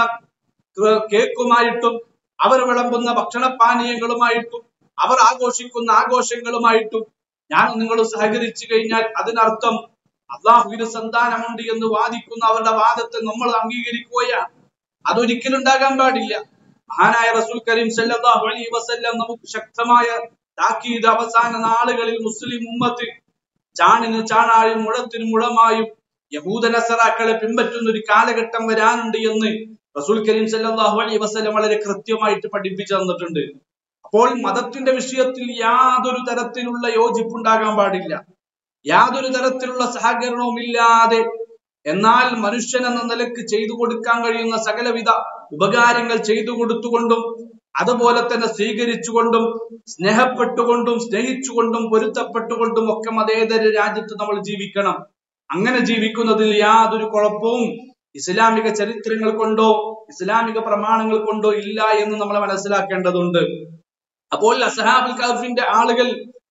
കേ- കേക്കുമായിട്ടും അവർ വിളമ്പുന്ന ഭക്ഷണപാനീയങ്ങളുമായിട്ടും അവർ ആഘോഷിക്കുന്ന ആഘോഷങ്ങളുമായിട്ടും ഞാൻ നിങ്ങൾ സഹകരിച്ചു കഴിഞ്ഞാൽ അതിനർത്ഥം അള്ളാഹുവിന് സന്താനമുണ്ട് എന്ന് വാദിക്കുന്ന അവരുടെ വാദത്തെ നമ്മൾ അംഗീകരിക്കുകയാണ് അതൊരിക്കലും ഉണ്ടാകാൻ പാടില്ല മഹാനായ റസൂൽ കരീം സല്ലല്ലാഹു അലൈഹി വസല്ലം നമുക്ക് ശക്തമായ താക്കീത് അവസാന നാളുകളിൽ മുസ്ലിം ഉമ്മത്ത് ചാണിന് ചാണായും മുഴത്തിന് മുഴമായും യഹൂദ നസറാക്കളെ പിൻപറ്റുന്ന ഒരു കാലഘട്ടം വരാനുണ്ട് എന്ന് റസൂൽ കരീം സല്ലല്ലാഹു അലൈഹി വസല്ലം വളരെ കൃത്യമായിട്ട് പഠിപ്പിച്ചു തന്നിട്ടുണ്ട് അപ്പോൾ മതത്തിന്റെ വിഷയത്തിൽ യാതൊരു തരത്തിലുള്ള യോജിപ്പുണ്ടാകാൻ പാടില്ല യാതൊരു തരത്തിലുള്ള സഹകരണവും ഇല്ലാതെ എന്നാൽ മനുഷ്യൻ എന്ന നിലക്ക് ചെയ്തു കൊടുക്കാൻ കഴിയുന്ന സകലവിധ ഉപകാരങ്ങൾ ചെയ്തു കൊടുത്തുകൊണ്ടും അതുപോലെ തന്നെ സ്വീകരിച്ചുകൊണ്ടും സ്നേഹപ്പെട്ടുകൊണ്ടും സ്നേഹിച്ചുകൊണ്ടും പൊരുത്തപ്പെട്ടുകൊണ്ടും ഒക്കെ മതേതര രാജ്യത്ത് നമ്മൾ ജീവിക്കണം അങ്ങനെ ജീവിക്കുന്നതിൽ യാതൊരു കുഴപ്പവും ഇസ്ലാമിക ചരിത്രങ്ങൾ കൊണ്ടോ ഇസ്ലാമിക പ്രമാണങ്ങൾ കൊണ്ടോ ഇല്ല എന്ന് നമ്മൾ മനസ്സിലാക്കേണ്ടതുണ്ട് അപ്പോൾ അസഹാബുൽ കഹഫിന്റെ ആളുകൾ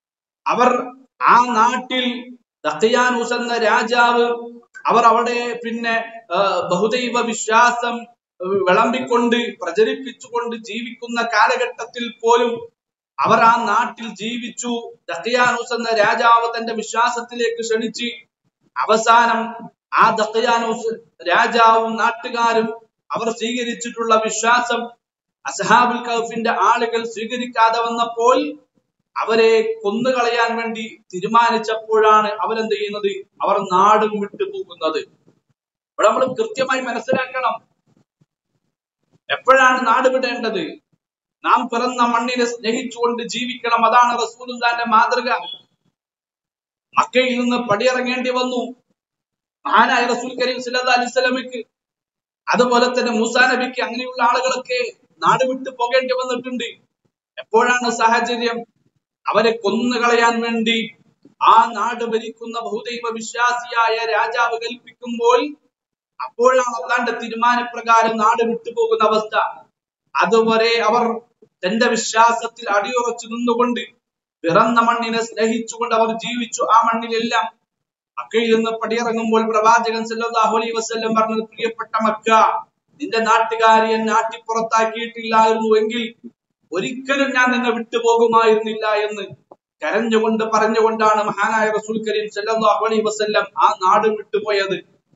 അവർ ആ നാട്ടിൽ ദഖ്യാനൂസ് എന്ന രാജാവ് അവർ അവിടെ പിന്നെ ആ, ബഹുദൈവ വിശ്വാസം ആ, വിളമ്പിക്കൊണ്ട് പ്രചരിപ്പിച്ചുകൊണ്ട് ജീവിക്കുന്ന കാലഘട്ടത്തിൽ പോലും അവർ ആ നാട്ടിൽ ജീവിച്ചു ദഖ്യാനൂസ് എന്ന രാജാവ് തന്റെ വിശ്വാസത്തിലേക്ക് ക്ഷണിച്ച് അവസാനം ആ ദഖ്യാനൂസ് രാജാവും നാട്ടുകാരും അവർ സ്വീകരിച്ചിട്ടുള്ള വിശ്വാസം അസഹാബുൽ കഹഫിന്റെ ആളുകൾ സ്വീകരിക്കാതെ വന്നപ്പോൾ അവരെ കൊന്നുകളയാൻ വേണ്ടി തീരുമാനിച്ചപ്പോഴാണ് അവരെന്ത് ചെയ്യുന്നത് അവർ നാടും വിട്ടു പോകുന്നത് ഇവിടെ നമ്മൾ കൃത്യമായി മനസ്സിലാക്കണം എപ്പോഴാണ് നാട് വിടേണ്ടത് നാം പിറന്ന മണ്ണിനെ സ്നേഹിച്ചുകൊണ്ട് ജീവിക്കണം അതാണ് റസൂലുള്ളാന്റെ മാതൃക മക്കയിൽ നിന്ന് പടിയിറങ്ങേണ്ടി വന്നു മഹാനായ റസൂൽ കരീം സല്ലല്ലാഹു അലൈഹി വസല്ലമയ്ക്ക് അതുപോലെ തന്നെ മൂസാ നബിക്ക് അങ്ങനെയുള്ള ആളുകളൊക്കെ നാട് വിട്ടു പോകേണ്ടി വന്നിട്ടുണ്ട് എപ്പോഴാണ് സാഹചര്യം അവരെ കൊന്നുകളയാൻ വേണ്ടി ആ നാട് ഭരിക്കുന്ന ബഹുദൈവ വിശ്വാസിയായ രാജാവ് കൽപ്പിക്കുമ്പോൾ അപ്പോഴാണ് അള്ളാന്റെ തീരുമാനപ്രകാരം നാട് വിട്ടുപോകുന്ന അവസ്ഥ അതുവരെ അവർ തന്റെ വിശ്വാസത്തിൽ അടിയുറച്ചു നിന്നുകൊണ്ട് പിറന്ന മണ്ണിനെ സ്നേഹിച്ചുകൊണ്ട് അവർ ജീവിച്ചു ആ മണ്ണിലെല്ലാം മക്കയിൽ നിന്ന് പടിയിറങ്ങുമ്പോൾ പ്രവാചകൻ സല്ലല്ലാഹു അലൈഹി വസല്ലം പറഞ്ഞത് പ്രിയപ്പെട്ട മക്ക നിന്റെ നാട്ടുകാരെ നാട്ടി പുറത്താക്കിയിട്ടില്ലായിരുന്നു എങ്കിൽ ഒരിക്കലും ഞാൻ നിന്നെ വിട്ടുപോകുമായിരുന്നില്ല എന്ന് കരഞ്ഞുകൊണ്ട് പറഞ്ഞുകൊണ്ടാണ് മഹാനായ റസൂൽ കരീം സല്ലല്ലാഹു അലൈഹി വസല്ലം ആ നാട് വിട്ടുപോയത്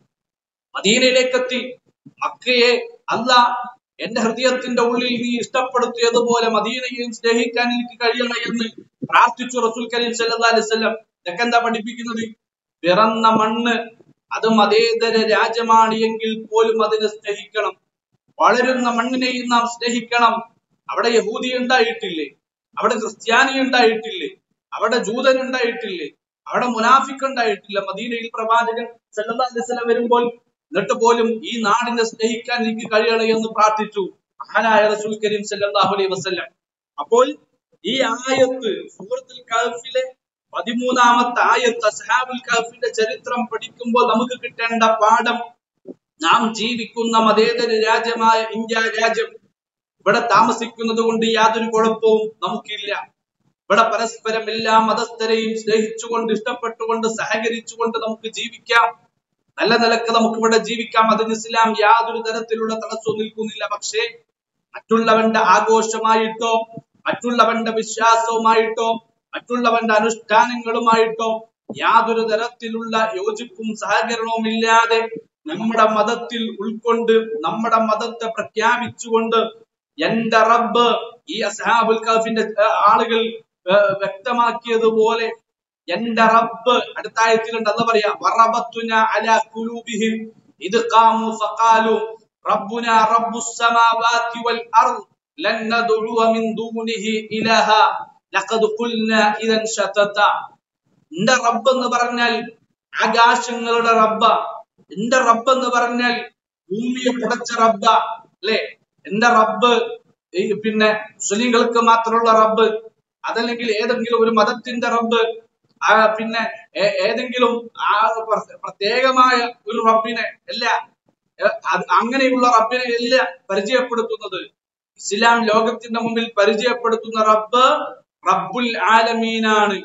മദീനയിലേക്കെത്തി മക്കയെ അല്ല എന്റെ ഹൃദയത്തിന്റെ ഉള്ളിൽ നീ ഇഷ്ടപ്പെടുത്തിയതുപോലെ മദീനയെയും സ്നേഹിക്കാൻ എനിക്ക് കഴിയണം എന്ന് പ്രാർത്ഥിച്ചു റസൂൽ കരീം സല്ലല്ലാഹു അലൈഹി വസല്ലം ഇതൊക്കെ എന്താ പഠിപ്പിക്കുന്നത് പിറന്ന മണ്ണ് അത് മതേതര രാജ്യമാണ് എങ്കിൽ പോലും അതിനെ സ്നേഹിക്കണം വളരുന്ന മണ്ണിനെയും നാം സ്നേഹിക്കണം അവിടെ യഹൂദി ഉണ്ടായിട്ടില്ലേ അവിടെ ക്രിസ്ത്യാനി ഉണ്ടായിട്ടില്ലേ അവിടെ ജൂതൻ ഉണ്ടായിട്ടില്ലേ അവിടെ മുനാഫിക് ഉണ്ടായിട്ടില്ല മദീനയിൽ പ്രവാചകൻ സല്ലല്ലാഹു അലൈഹി വസല്ലം വരുമ്പോൾ എന്നിട്ട് പോലും ഈ നാടിനെ സ്നേഹിക്കാൻ എനിക്ക് കഴിയണം എന്ന് പ്രാർത്ഥിച്ചു മഹാനായ റസൂൽ കരീം സല്ലല്ലാഹു അലൈഹി വസല്ലം അപ്പോൾ ഈ ആയത്ത് സൂറത്തുൽ കഹഫിലെ പതിമൂന്നാമത്തെ ആയത്ത് അസ്ഹാബുൽ കഹഫിന്റെ ചരിത്രം പഠിക്കുമ്പോൾ നമുക്ക് കിട്ടേണ്ട പാഠം നാം ജീവിക്കുന്ന മതേതര രാജ്യമായ ഇന്ത്യ രാജ്യം ഇവിടെ താമസിക്കുന്നത് കൊണ്ട് യാതൊരു കുഴപ്പവും നമുക്കില്ല ഇവിടെ പരസ്പരം എല്ലാ മതസ്ഥരെയും സ്നേഹിച്ചുകൊണ്ട് ഇഷ്ടപ്പെട്ടുകൊണ്ട് സഹകരിച്ചുകൊണ്ട് നമുക്ക് ജീവിക്കാം നല്ല നിലക്ക് നമുക്ക് ഇവിടെ ജീവിക്കാം അതിന് ഇസ്ലാം യാതൊരു തരത്തിലുള്ള തടസ്സവും നിൽക്കുന്നില്ല പക്ഷേ മറ്റുള്ളവന്റെ ആഘോഷമായിട്ടോ മറ്റുള്ളവന്റെ വിശ്വാസവുമായിട്ടോ മറ്റുള്ളവന്റെ അനുഷ്ഠാനങ്ങളുമായിട്ടോ യാതൊരു തരത്തിലുള്ള യോജിപ്പും സഹകരണവും ഇല്ലാതെ നമ്മുടെ മതത്തിൽ ഉൾക്കൊണ്ട് നമ്മുടെ മതത്തെ പ്രഖ്യാപിച്ചുകൊണ്ട് എന്റെ റബ്ബ് ഈ അസ്ഹാബുൽ കഹഫിന്റെ ആ, ആളുകൾ ആ, വ്യക്തമാക്കിയതുപോലെ എന്റെ റബ്ബ് അടുത്ത ആയത്തിലുണ്ട് എന്താ പറയാ വറബത്തുന അലാ ഖുലൂബിഹിം ഇത് ഖാമു ഫഖാലു റബ്ബുന റബ്ബുസ് സമാവാതി വൽ അർദ് ലൻ നദ്ഉവ മിൻ ദൂനിഹി ഇലാഹ ലഖദ് ഖുൽനാ ഇദൻ ശതത എന്റെ റബ്ബ് എന്ന് പറഞ്ഞാൽ ആകാശങ്ങളുടെ റബ്ബ എന്റെ റബ്ബ് എന്ന് പറഞ്ഞാൽ ഭൂമിയെ പടച്ച റബ്ബ അല്ലെ എന്റെ റബ്ബ് ഈ പിന്നെ മുസ്ലിങ്ങൾക്ക് മാത്രമുള്ള റബ്ബ് അതല്ലെങ്കിൽ ഏതെങ്കിലും ഒരു മതത്തിന്റെ റബ്ബ് ആ പിന്നെ ഏ- ഏതെങ്കിലും ആ പ്ര- പ്രത്യേകമായ ഒരു റബ്ബിനെ അല്ല ഏ, അത് അങ്ങനെയുള്ള റബ്ബിനെ അല്ല പരിചയപ്പെടുത്തുന്നത് ഇസ്ലാം ലോകത്തിന്റെ മുമ്പിൽ പരിചയപ്പെടുത്തുന്ന റബ്ബ് റബ്ബുൽ ആലമീനാണ്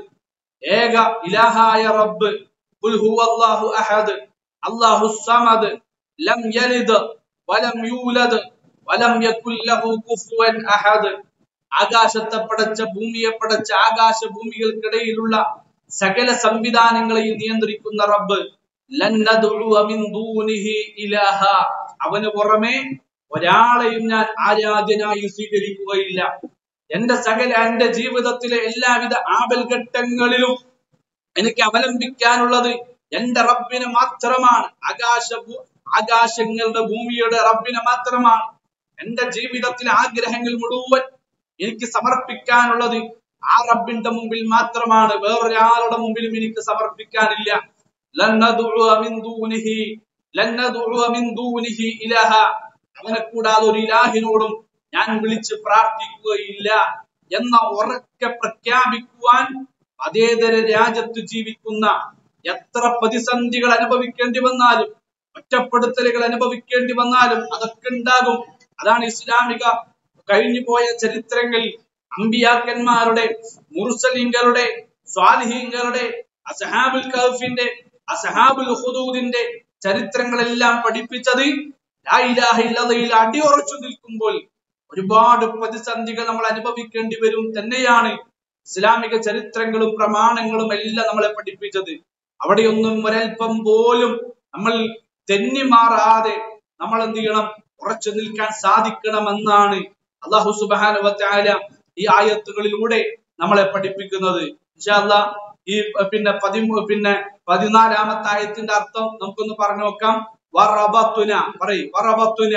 ഏക ഇലാഹായ റബ്ബ് ഖുൽ ഹുവല്ലാഹു അഹദ് അല്ലാഹു സമദ് ലം യലിദ് വലം യൂലദ് വലം യകുൽ ലഹു കുഫുവൻ അഹദ് ആകാശത്തെ പടച്ച ഭൂമിയെ പടച്ച ആകാശ ഭൂമികൾക്കിടയിലുള്ള സകല സംവിധാനങ്ങളെയും നിയന്ത്രിക്കുന്ന റബ്ബ് ലൻ നദ്ഉവ മിൻ ദൂനിഹി ഇലാഹ അവന് പുറമെ ഒരാളെയും ഞാൻ ആരാധ്യനായി സ്വീകരിക്കുകയില്ല എന്റെ സകല എന്റെ ജീവിതത്തിലെ എല്ലാവിധ ആപൽഘട്ടങ്ങളിലും എനിക്ക് അവലംബിക്കാനുള്ളത് എന്റെ റബ്ബിനെ മാത്രമാണ് ആകാശ ഭൂ- ആകാശങ്ങളുടെ ഭൂമിയുടെ റബ്ബിനെ മാത്രമാണ് എന്റെ ജീവിതത്തിലെ ആഗ്രഹങ്ങൾ മുഴുവൻ എനിക്ക് സമർപ്പിക്കാനുള്ളത് ആ റബ്ബിന്റെ മുമ്പിൽ മാത്രമാണ് വേറൊരാളുടെ മുമ്പിലും എനിക്ക് സമർപ്പിക്കാനില്ല ലൻ നദ്ഉവ മിൻ ദൂനിഹി ലൻ നദ്ഉവ മിൻ ദൂനിഹി ഇലാഹ അവനെ കൂടാതെ ഒരു ഇലാഹിനോടും ഞാൻ വിളിച്ച് പ്രാർത്ഥിക്കുകയില്ല എന്ന ഉറക്കെ പ്രഖ്യാപിക്കുവാൻ അതേതര രാജ്യത്ത് ജീവിക്കുന്ന എത്ര പ്രതിസന്ധികൾ അനുഭവിക്കേണ്ടി വന്നാലും ഒറ്റപ്പെടുത്തലുകൾ അനുഭവിക്കേണ്ടി വന്നാലും അതൊക്കെ ഉണ്ടാകും അതാണ് ഇസ്ലാമിക കഴിഞ്ഞു പോയ ചരിത്രങ്ങൾ അമ്പിയാക്കന്മാരുടെ മുർസലിംഗരുടെ സ്വാലിഹീങ്ങളുടെ അസഹാബുൽ കഹഫിന്റെ അസഹാബുൽ ഹുദൂദിന്റെ ചരിത്രങ്ങളെല്ലാം പഠിപ്പിച്ചത് ലാ ഇലാഹ ഇല്ലല്ലയിൽ അടിയുറച്ചു നിൽക്കുമ്പോൾ ഒരുപാട് പ്രതിസന്ധികൾ നമ്മൾ അനുഭവിക്കേണ്ടി വരും തന്നെയാണ് ഇസ്ലാമിക ചരിത്രങ്ങളും പ്രമാണങ്ങളും എല്ലാം നമ്മളെ പഠിപ്പിച്ചത് അവിടെയൊന്നും ഒരൽപ്പം പോലും നമ്മൾ തെന്നി മാറാതെ നമ്മൾ എന്ത് ചെയ്യണം ഉറച്ചു നിൽക്കാൻ സാധിക്കണമെന്നാണ് അള്ളാഹു സുബാന വത്താല ഈ ആയത്തുകളിലൂടെ നമ്മളെ പഠിപ്പിക്കുന്നത് ഇൻഷാ അല്ലാ ഈ അഹ് പിന്നെ പതിമൂ പിന്നെ പതിനാലാമത്തെ ആയത്തിന്റെ അർത്ഥം നമുക്കൊന്ന് പറഞ്ഞു നോക്കാം വറബത്തുന പറയും വറബത്തുന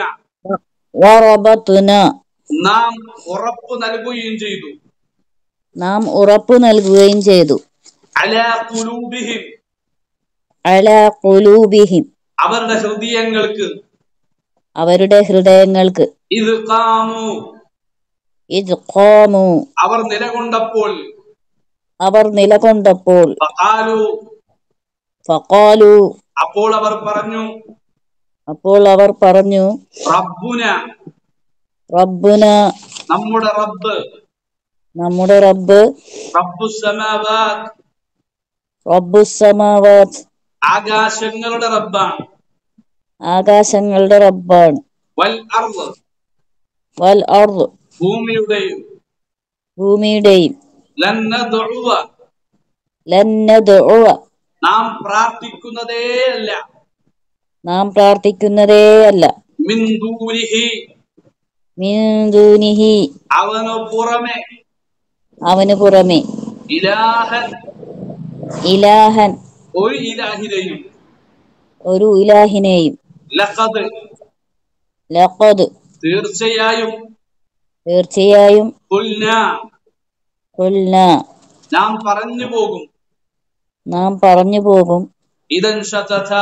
വറബത്തുന നാം ഉറപ്പ് നൽകുകയും ചെയ്തു നാം ഉറപ്പു നൽകുകയും ചെയ്തു അലാ ഖുലൂബിഹിം അല ഖുലൂബിഹിം അവരുടെ ഹൃദയങ്ങൾക്ക് അവരുടെ ഹൃദയങ്ങൾക്ക് ഇത് കാമു ഇത് ഖാമു അവർ നിലകൊണ്ടപ്പോൾ അവർ നിലകൊണ്ടപ്പോൾ ഫഖാലു ഫഖാലു അപ്പോൾ അവർ പറഞ്ഞു അപ്പോൾ അവർ പറഞ്ഞു റബ്ബുന റബ്ബുന നമ്മുടെ റബ്ബ് നമ്മുടെ റബ്ബ് റബ്ബു സമാവാത് റബ്ബുസമാവാത്ത് ആകാശങ്ങളുടെ റബ്ബാണ് ആകാശങ്ങളുടെ റബ്ബാണ് വൽ അർദ് വൽ അർദ് ഭൂമിയുടെയും ഭൂമിയുടെയും ലൻ നദ്ഉവ ലന്നദുഅ നാം പ്രാർത്ഥിക്കുന്നതേ അല്ല നാം പ്രാർത്ഥിക്കുന്നതേയല്ല മിൻ ദൂനിഹി മിൻ ദൂനിഹി അവനു പുറമെ അവന് പുറമെ ഇലാഹൻ ഇലാഹൻ ഒരു ഇലാഹിനെയും ഒരു ഇലാഹിനെയും ലഖദ് ലഖദ് തീർച്ചയായും തീർച്ചയായും ഖുൽന ഖുൽന നാം പറഞ്ഞു പോകും നാം പറഞ്ഞു പോകും ഇതൻ ശതത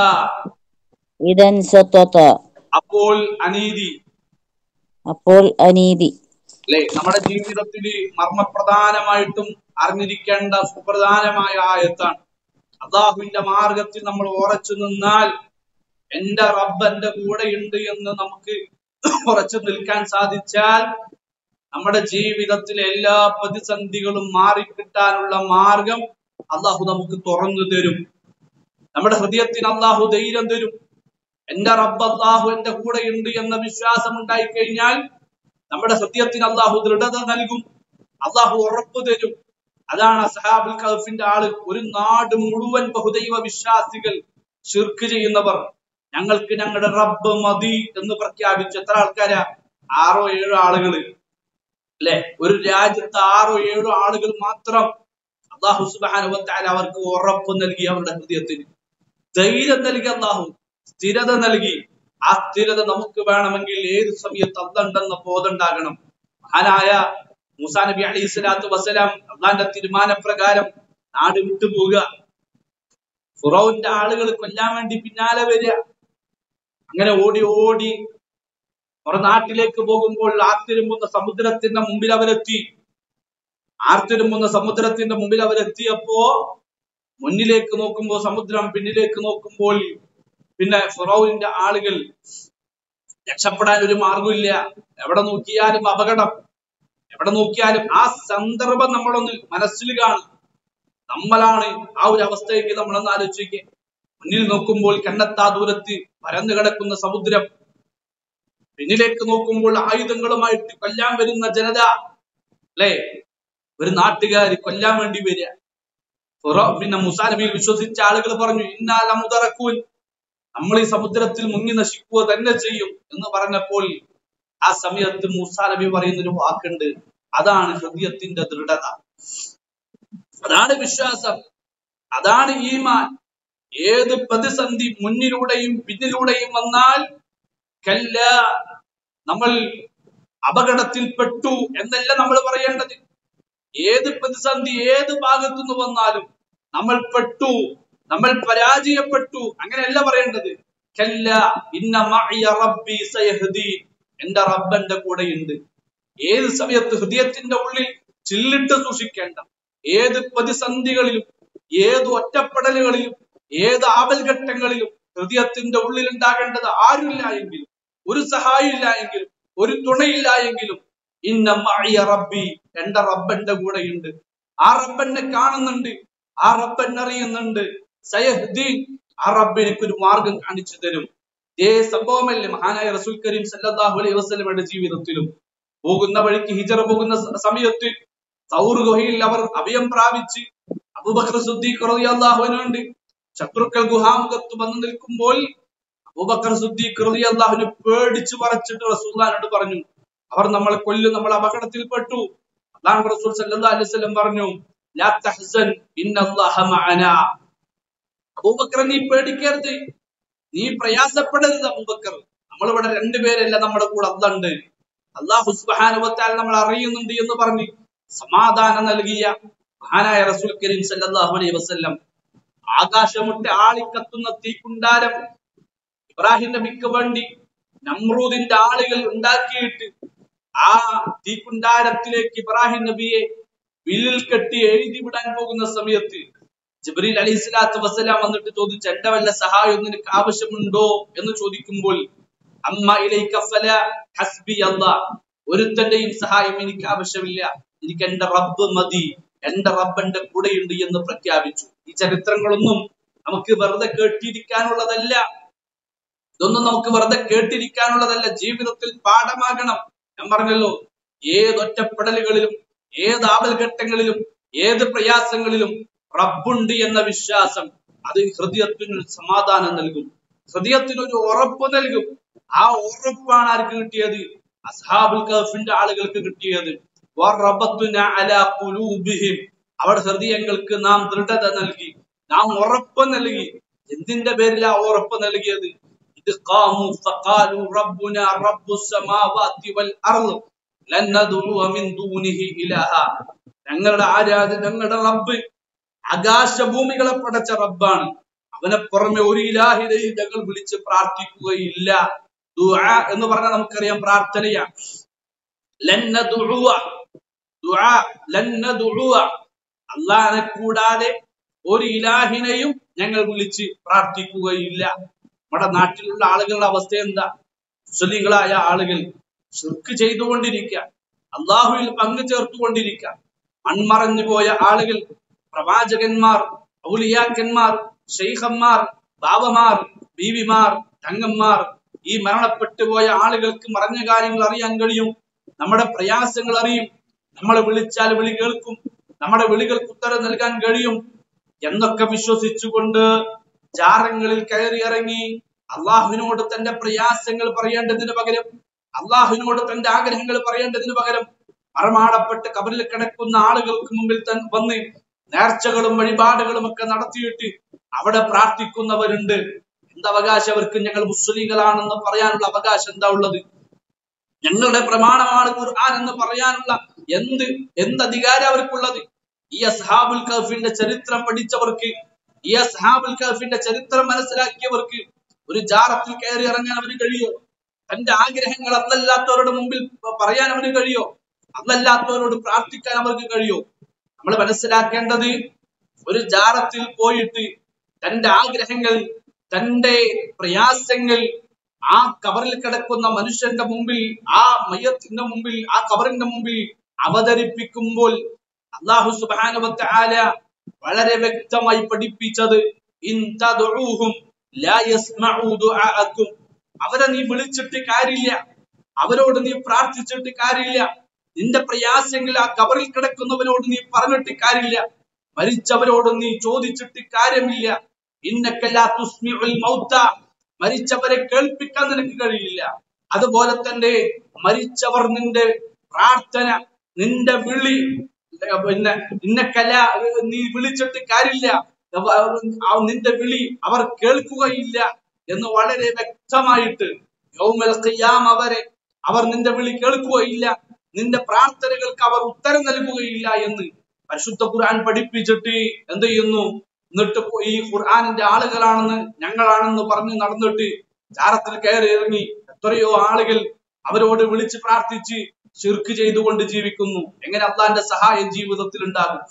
ഇതൻ സത്വത അപ്പോൾ അനീതി അപ്പോൾ അനീതി അല്ലെ നമ്മുടെ ജീവിതത്തിൽ മർമ്മപ്രധാനമായിട്ടും അറിഞ്ഞിരിക്കേണ്ട സുപ്രധാനമായ ആയത്താണ് അള്ളാഹുവിന്റെ മാർഗത്തിൽ നമ്മൾ ഉറച്ചു നിന്നാൽ എന്റെ റബ്ബ് എന്റെ കൂടെയുണ്ട് എന്ന് നമുക്ക് ഉറച്ചു നിൽക്കാൻ സാധിച്ചാൽ നമ്മുടെ ജീവിതത്തിലെ എല്ലാ പ്രതിസന്ധികളും മാറിക്കിട്ടാനുള്ള മാർഗം അള്ളാഹു നമുക്ക് തുറന്നു തരും നമ്മുടെ ഹൃദയത്തിന് അള്ളാഹു ധൈര്യം തരും എന്റെ റബ്ബ് അള്ളാഹു എന്റെ കൂടെയുണ്ട് എന്ന വിശ്വാസം ഉണ്ടായി കഴിഞ്ഞാൽ നമ്മുടെ ഹൃദയത്തിന് അള്ളാഹു ദൃഢത നൽകും അള്ളാഹു ഉറപ്പ് തരും അതാണ് അസഹാബുൽ കഹഫിന്റെ ആള് ഒരു നാട് മുഴുവൻ ബഹുദൈവ വിശ്വാസികൾ ഷിർക്ക് ചെയ്യുന്നവർ ഞങ്ങൾക്ക് ഞങ്ങളുടെ റബ്ബ് മതി എന്ന് പ്രഖ്യാപിച്ചു എത്ര ആൾക്കാരാ ആറോ ഏഴോ ആളുകള് അല്ലെ ഒരു രാജ്യത്ത് ആറോ ഏഴോ ആളുകൾ മാത്രം അള്ളാഹു സുബാനുവത്താൽ അവർക്ക് ഉറപ്പ് നൽകി അവരുടെ ഹൃദയത്തിന് ധൈര്യം നൽകി അള്ളാഹു സ്ഥിരത നൽകി ആ സ്ഥിരത നമുക്ക് വേണമെങ്കിൽ ഏത് സമയത്ത് അന്നുണ്ടെന്ന ബോധമുണ്ടാകണം മഹാനായ മൂസാ നബി അലൈഹി സ്വലാത്തു വസ്സലാം അള്ളാന്റെ തീരുമാനപ്രകാരം നാട് വിട്ടുപോവുക ഫുറോന്റെ ആളുകൾ കൊല്ലാൻ വേണ്ടി പിന്നാലെ വരിക അങ്ങനെ ഓടി ഓടി ഒരു നാട്ടിലേക്ക് പോകുമ്പോൾ ആർത്തിരുമ്പുന്ന സമുദ്രത്തിന്റെ മുമ്പിൽ അവരെത്തി ആർത്തിരുമ്പുന്ന സമുദ്രത്തിന്റെ മുമ്പിൽ അവരെത്തിയപ്പോ മുന്നിലേക്ക് നോക്കുമ്പോൾ സമുദ്രം പിന്നിലേക്ക് നോക്കുമ്പോൾ പിന്നെ ഫിറോവിന്റെ ആളുകൾ രക്ഷപ്പെടാൻ ഒരു മാർഗമില്ല എവിടെ നോക്കിയാലും അപകടം എവിടെ നോക്കിയാലും ആ സന്ദർഭം നമ്മളൊന്ന് മനസ്സിൽ കാണും നമ്മളാണ് ആ ഒരു അവസ്ഥയെങ്കിൽ നമ്മളൊന്ന് ആലോചിക്കുക മുന്നിൽ നോക്കുമ്പോൾ കണ്ണെത്താ ദൂരത്ത് പരന്നു കിടക്കുന്ന സമുദ്രം പിന്നിലേക്ക് നോക്കുമ്പോൾ ആയുധങ്ങളുമായിട്ട് കൊല്ലാൻ വരുന്ന ജനത അല്ലേ ഒരു നാട്ടുകാർ കൊല്ലാൻ വേണ്ടി വരിക ഫിറോ- പിന്നെ മുസാ നബിയിൽ വിശ്വസിച്ച ആളുകൾ പറഞ്ഞു ഇന്നാലമുതറക്കൂൻ നമ്മൾ ഈ സമുദ്രത്തിൽ മുങ്ങി നശിക്കുക തന്നെ ചെയ്യും എന്ന് പറഞ്ഞപ്പോൾ ആ സമയത്ത് മൂസാ നബി പറയുന്ന ഒരു വാക്കുണ്ട് അതാണ് ഹൃദയത്തിന്റെ ദൃഢത അതാണ് വിശ്വാസം അതാണ് ഈമാൻ ഏത് പ്രതിസന്ധി മുന്നിലൂടെയും പിന്നിലൂടെയും വന്നാൽ കല്ല നമ്മൾ അപകടത്തിൽപ്പെട്ടു എന്നല്ല നമ്മൾ പറയേണ്ടത് ഏത് പ്രതിസന്ധി ഏത് ഭാഗത്തുനിന്ന് വന്നാലും നമ്മൾ പെട്ടു നമ്മൾ പരാജയപ്പെട്ടു അങ്ങനെയല്ല പറയേണ്ടത് കല്ല ഇന്ന മഅയ റബ്ബി സയഹ്ദീൻ എന്റെ റബ്ബ് എന്റെ കൂടെയുണ്ട് ഏത് സമയത്ത് ഹൃദയത്തിന്റെ ഉള്ളിൽ ചില്ലിട്ട് സൂക്ഷിക്കേണ്ട ഏത് പ്രതിസന്ധികളിലും ഏത് ഒറ്റപ്പെടലുകളിലും ഏത് ആപൽഘട്ടങ്ങളിലും ഹൃദയത്തിന്റെ ഉള്ളിൽ ഉണ്ടാകേണ്ടത് ആരുമില്ല എങ്കിലും ഒരു സഹായമില്ല എങ്കിലും ഒരു തുണയില്ല എങ്കിലും ഇന്ന മഅയ റബ്ബി എന്റെ റബ്ബ് എന്റെ കൂടെയുണ്ട് ആ റബ്ബ് എന്നെ കാണുന്നുണ്ട് ആ റബ്ബ് എന്നെ അറിയുന്നുണ്ട് സയഹ്ദീൻ ആ റബ്ബ് എനിക്കൊരു മാർഗം കാണിച്ചു തരും ഇതേ സംഭവമല്ലേ മഹാനായ റസൂൽ കരീം സല്ലല്ലാഹു അലൈഹി വസല്ലമയുടെ ജീവിതത്തിലും പോകുന്ന വഴിക്ക് ഹിജറ പോകുന്ന സ- സമയത്ത് സൗർ ഗുഹയിൽ അവർ അഭയം പ്രാപിച്ച് അബൂബക്കർ സുദ്ദീഖ് റളിയല്ലാഹു അൻഹു ഉണ്ട് ശത്രുക്കൾ ഗുഹാമുഖത്ത് വന്നു നിൽക്കുമ്പോൾ അബൂബക്കർ സുദ്ദീഖ് റളിയല്ലാഹുവിനെ പേടിച്ച് പറച്ചിട്ട് റസൂലുള്ളാഹിനോട് പറഞ്ഞു അവർ നമ്മളെ കൊല്ലും നമ്മൾ അപകടത്തിൽപ്പെട്ടു അള്ളാഹു റസൂൽ സല്ലല്ലാഹു അലൈഹി വസല്ലം പറഞ്ഞു ലാ തഹ്സൻ ഇന്നല്ലാഹ മഅനാ അബൂബക്കർ നീ പേടിക്കരുത് നീ പ്രയാസപ്പെടരുത് അബൂബക്കർ നമ്മളിവിടെ രണ്ടുപേരല്ല നമ്മുടെ കൂടെ അല്ലുണ്ട് അള്ളാഹു സുബ്ഹാനഹുവതആല നമ്മൾ അറിയുന്നുണ്ട് എന്ന് പറഞ്ഞ് സമാധാനം നൽകിയ മഹാനായ റസൂൽ കരീം സല്ലല്ലാഹു അലൈഹി വസല്ലം ആകാശമുട്ട് ആളിക്കത്തുന്ന തീക്കുണ്ടാരം ഇബ്രാഹിം നബിക്ക് വേണ്ടി നമ്രൂദിന്റെ ആളുകൾ ഉണ്ടാക്കിയിട്ട് ആ തീക്കുണ്ടാരത്തിലേക്ക് ഇബ്രാഹിം നബിയെ വില്ലിൽ കെട്ടി എഴുതി വിടാൻ പോകുന്ന സമയത്ത് ജിബ്രീൽ അലൈഹി സ്വലാത്തു വസ്സലാം വന്നിട്ട് ചോദിച്ചു എന്റെ വല്ല സഹായം നിനക്ക് ആവശ്യമുണ്ടോ എന്ന് ചോദിക്കുമ്പോൾ അമ്മ ഇലൈക ഫല ഹസ്ബി അല്ലാ ഒരുത്തന്റെയും സഹായം എനിക്ക് ആവശ്യമില്ല എനിക്ക് എന്റെ റബ്ബ് മതി എന്റെ റബ്ബ് എന്റെ കൂടെയുണ്ട് എന്ന് പ്രഖ്യാപിച്ചു ഈ ചരിത്രങ്ങളൊന്നും നമുക്ക് വെറുതെ കേട്ടിരിക്കാനുള്ളതല്ല ഇതൊന്നും നമുക്ക് വെറുതെ കേട്ടിരിക്കാനുള്ളതല്ല ജീവിതത്തിൽ പാഠമാകണം ഞാൻ പറഞ്ഞല്ലോ ഏത് ഒറ്റപ്പെടലുകളിലും ഏത് ആപൽഘട്ടങ്ങളിലും ഏത് പ്രയാസങ്ങളിലും റബ്ബുണ്ട് എന്ന വിശ്വാസം അത് ഹൃദയത്തിന് ഒരു സമാധാനം നൽകും ഹൃദയത്തിന് ഒരു ഉറപ്പ് നൽകും ആ ഉറപ്പാണ് ആർക്ക് കിട്ടിയത് അസ്ഹാബുൽ കഹഫിന്റെ ആളുകൾക്ക് കിട്ടിയത് വറബത്തുന അലാ ഖുലൂബിഹിം അവിടെ ഹൃദയങ്ങൾക്ക് നാം ദൃഢത നൽകി നാം ഉറപ്പ് നൽകി എന്തിന്റെ പേരിലാ ഉറപ്പ് നൽകിയത് ഇത് ഖാമു ഫഖാലു റബ്ബുന റബ്ബുസ് സമാവാതി വൽ അർള് ലൻ നദ്ഉ മിൻ ദൂനിഹി ഇലാഹ ഞങ്ങളുടെ ആരാധന ഞങ്ങളുടെ റബ്ബ് ആകാശഭൂമികളെ പടച്ച റബ്ബാണ് അവനെ പുറമെ ഒരു ഇലാഹിനെയും ഞങ്ങൾ വിളിച്ച് പ്രാർത്ഥിക്കുകയില്ല ദുആ എന്ന് പറഞ്ഞാൽ നമുക്കറിയാം പ്രാർത്ഥനയാണ് ലൻ നദ്ഉവ ദുആ ലൻ നദ്ഉവ അള്ളാഹിനെ കൂടാതെ ഒരു ഇലാഹിനെയും ഞങ്ങൾ വിളിച്ച് പ്രാർത്ഥിക്കുകയില്ല നമ്മുടെ നാട്ടിലുള്ള ആളുകളുടെ അവസ്ഥ എന്താ മുസ്ലിങ്ങളായ ആളുകൾ ശിർക്ക് ചെയ്തുകൊണ്ടിരിക്കുക അള്ളാഹുവിൽ പങ്കു ചേർത്തുകൊണ്ടിരിക്കുക മൺമറഞ്ഞു പോയ ആളുകൾ പ്രവാചകന്മാർ ഔലിയാക്കന്മാർ ഷെയ്ഖന്മാർ ബാബമാർ ബീവിമാർ തങ്ങന്മാർ ഈ മരണപ്പെട്ടു പോയ ആളുകൾക്ക് മറഞ്ഞ കാര്യങ്ങൾ അറിയാൻ കഴിയും നമ്മുടെ പ്രയാസങ്ങൾ അറിയും നമ്മളെ വിളിച്ചാൽ വിളി കേൾക്കും നമ്മുടെ വിളികൾക്ക് ഉത്തരം നൽകാൻ കഴിയും എന്നൊക്കെ വിശ്വസിച്ചുകൊണ്ട് ജാറങ്ങളിൽ കയറി ഇറങ്ങി അള്ളാഹുവിനോട് തന്റെ പ്രയാസങ്ങൾ പറയേണ്ടതിന് പകരം അള്ളാഹുവിനോട് തന്റെ ആഗ്രഹങ്ങൾ പറയേണ്ടതിന് പകരം മറമാടപ്പെട്ട് കബറിൽ കിടക്കുന്ന ആളുകൾക്ക് മുമ്പിൽ തൻ വന്ന് നേർച്ചകളും വഴിപാടുകളും ഒക്കെ നടത്തിയിട്ട് അവിടെ പ്രാർത്ഥിക്കുന്നവരുണ്ട് എന്തവകാശം അവർക്ക് ഞങ്ങൾ മുസ്ലിങ്ങളാണെന്ന് പറയാനുള്ള അവകാശം എന്താ ഉള്ളത് ഞങ്ങളുടെ പ്രമാണമാണ് ഖുർആൻ എന്ന് പറയാനുള്ള എന്ത് എന്ത് അധികാരം അവർക്കുള്ളത് ഈ അസ്ഹാബുൽ കഹഫിന്റെ ചരിത്രം പഠിച്ചവർക്ക് ഈ അസ്ഹാബുൽ കഹഫിന്റെ ചരിത്രം മനസ്സിലാക്കിയവർക്ക് ഒരു ജാറത്തിൽ കയറി ഇറങ്ങാൻ അവന് കഴിയോ തന്റെ ആഗ്രഹങ്ങൾ അന്നല്ലാത്തവരുടെ മുമ്പിൽ പറയാൻ അവന് കഴിയോ അന്നല്ലാത്തവരോട് പ്രാർത്ഥിക്കാൻ അവർക്ക് കഴിയോ നമ്മൾ മനസ്സിലാക്കേണ്ടത് ഒരു ജാറത്തിൽ പോയിട്ട് തന്റെ ആഗ്രഹങ്ങൾ തന്റെ പ്രയാസങ്ങൾ ആ കബറിൽ കിടക്കുന്ന മനുഷ്യന്റെ മുമ്പിൽ ആ മയത്തിന്റെ മുമ്പിൽ ആ കബറിന്റെ മുമ്പിൽ അവതരിപ്പിക്കുമ്പോൾ അള്ളാഹു സുബാനുവത്തെ ആല വളരെ വ്യക്തമായി പഠിപ്പിച്ചത് ഇൻ തദ്ഉഹും ലാ യസ്മഉ ദുആഅക്കും അവരെ നീ വിളിച്ചിട്ട് കാര്യമില്ല അവരോട് നീ പ്രാർത്ഥിച്ചിട്ട് കാര്യമില്ല നിന്റെ പ്രയാസങ്ങൾ ആ കബറിൽ കിടക്കുന്നവനോട് നീ പറഞ്ഞിട്ട് കാര്യമില്ല മരിച്ചവരോട് നീ ചോദിച്ചിട്ട് കാര്യമില്ല ഇന്നക്കല്ലാ തുസ്മിഉൽ മൗത്ത മരിച്ചവരെ കേൾപ്പിക്കാൻ നിനക്ക് കഴിയില്ല അതുപോലെ തന്നെ മരിച്ചവർ നിന്റെ പ്രാർത്ഥന നിന്റെ വിളി പിന്നെ നിന്നക്കല്ല നീ വിളിച്ചിട്ട് കാര്യമില്ല ആ നിന്റെ വിളി അവർ കേൾക്കുകയില്ല എന്ന് വളരെ വ്യക്തമായിട്ട് യൗമൽ ഖിയാമ വരെ അവർ നിന്റെ വിളി കേൾക്കുകയില്ല നിന്റെ പ്രാർത്ഥനകൾക്ക് അവർ ഉത്തരം നൽകുകയില്ല എന്ന് പരിശുദ്ധ ഖുർആൻ പഠിപ്പിച്ചിട്ട് എന്ത് ചെയ്യുന്നു എന്നിട്ട് ഈ ഖുർആനിന്റെ ആളുകളാണെന്ന് ഞങ്ങളാണെന്ന് പറഞ്ഞ് നടന്നിട്ട് ചാരത്തിൽ കയറി ഇറങ്ങി എത്രയോ ആളുകൾ അവരോട് വിളിച്ച് പ്രാർത്ഥിച്ച് ശിർക്ക് ചെയ്തുകൊണ്ട് ജീവിക്കുന്നു എങ്ങനെ അള്ളാഹിന്റെ സഹായം ജീവിതത്തിൽ ഉണ്ടാകും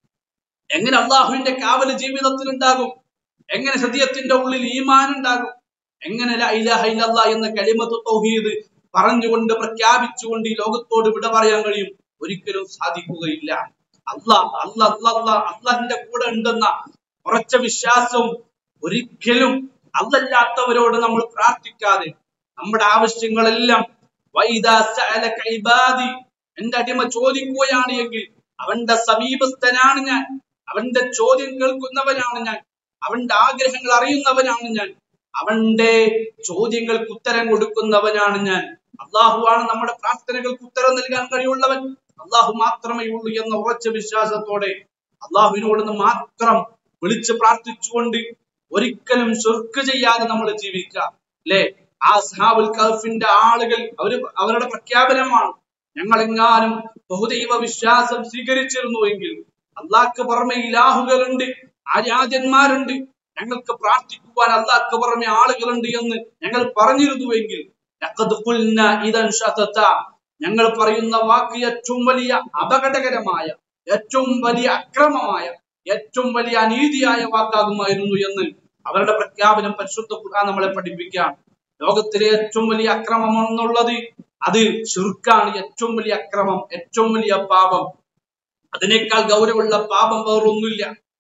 എങ്ങനെ അള്ളാഹുവിന്റെ കാവല് ജീവിതത്തിൽ ഉണ്ടാകും എങ്ങനെ ഹൃദയത്തിന്റെ ഉള്ളിൽ ഈമാൻ ഉണ്ടാകും എങ്ങനെ ലാ ഇലാഹ ഇല്ലല്ലാ എന്ന കലിമത്ത് തൗഹീദ് പറഞ്ഞുകൊണ്ട് പ്രഖ്യാപിച്ചുകൊണ്ട് ഈ ലോകത്തോട് വിട പറയാൻ കഴിയും ഒരിക്കലും സാധിക്കുകയില്ല അള്ളാഹ് അള്ളാഹ് അള്ളാഹ് അള്ളാഹിന്റെ കൂടെ ഉണ്ടെന്ന ഉറച്ച വിശ്വാസവും ഒരിക്കലും അല്ലല്ലാത്തവരോട് നമ്മൾ പ്രാർത്ഥിക്കാതെ നമ്മുടെ ആവശ്യങ്ങളെല്ലാം വൈദാ സഅലക ഇബാദി എന്റെ അടിമ ചോദിക്കുകയാണ് എങ്കിൽ അവന്റെ സമീപസ്ഥനാണ് ഞാൻ അവന്റെ ചോദ്യം കേൾക്കുന്നവനാണ് ഞാൻ അവന്റെ ആഗ്രഹങ്ങൾ അറിയുന്നവനാണ് ഞാൻ അവന്റെ ചോദ്യങ്ങൾക്ക് ഉത്തരം കൊടുക്കുന്നവനാണ് ഞാൻ അള്ളാഹുവാണ് നമ്മുടെ പ്രാർത്ഥനകൾക്ക് ഉത്തരം നൽകാൻ കഴിവുള്ളവൻ അള്ളാഹു മാത്രമേ ഉള്ളൂ എന്ന ഉറച്ച വിശ്വാസത്തോടെ അള്ളാഹുവിനോട് മാത്രം വിളിച്ച് പ്രാർത്ഥിച്ചുകൊണ്ട് ഒരിക്കലും ശുർക്ക് ചെയ്യാതെ നമ്മൾ ജീവിക്കുക അല്ലെ ആ സഹാബുൽ കഹഫിന്റെ ആളുകൾ അവര് അവരുടെ പ്രഖ്യാപനമാണ് ഞങ്ങൾ എങ്ങാനും ബഹുദൈവ വിശ്വാസം സ്വീകരിച്ചിരുന്നുവെങ്കിൽ അള്ളാഹ്ക്ക് പുറമെ ഇലാഹുകളുണ്ട് ആരാധ്യന്മാരുണ്ട് ഞങ്ങൾക്ക് പ്രാർത്ഥിക്കുവാൻ അള്ളാഹ്ക്ക് പുറമെ ആളുകളുണ്ട് എന്ന് ഞങ്ങൾ പറഞ്ഞിരുന്നുവെങ്കിൽ ലഖദ് ഖുൽന ഇദൻ ശതത ഞങ്ങൾ പറയുന്ന വാക്ക് ഏറ്റവും വലിയ അപകടകരമായ ഏറ്റവും വലിയ അക്രമമായ ഏറ്റവും വലിയ അനീതിയായ വാക്കാകുമായിരുന്നു എന്ന് അവരുടെ പ്രഖ്യാപനം പരിശുദ്ധ ഖുർആൻ നമ്മളെ പഠിപ്പിക്കുകയാണ് ലോകത്തിലെ ഏറ്റവും വലിയ അക്രമം എന്നുള്ളത് അത് ഷിർക്കാണ് ഏറ്റവും വലിയ അക്രമം ഏറ്റവും വലിയ പാപം അതിനേക്കാൾ ഗൗരവമുള്ള പാപം വേറൊന്നുമില്ല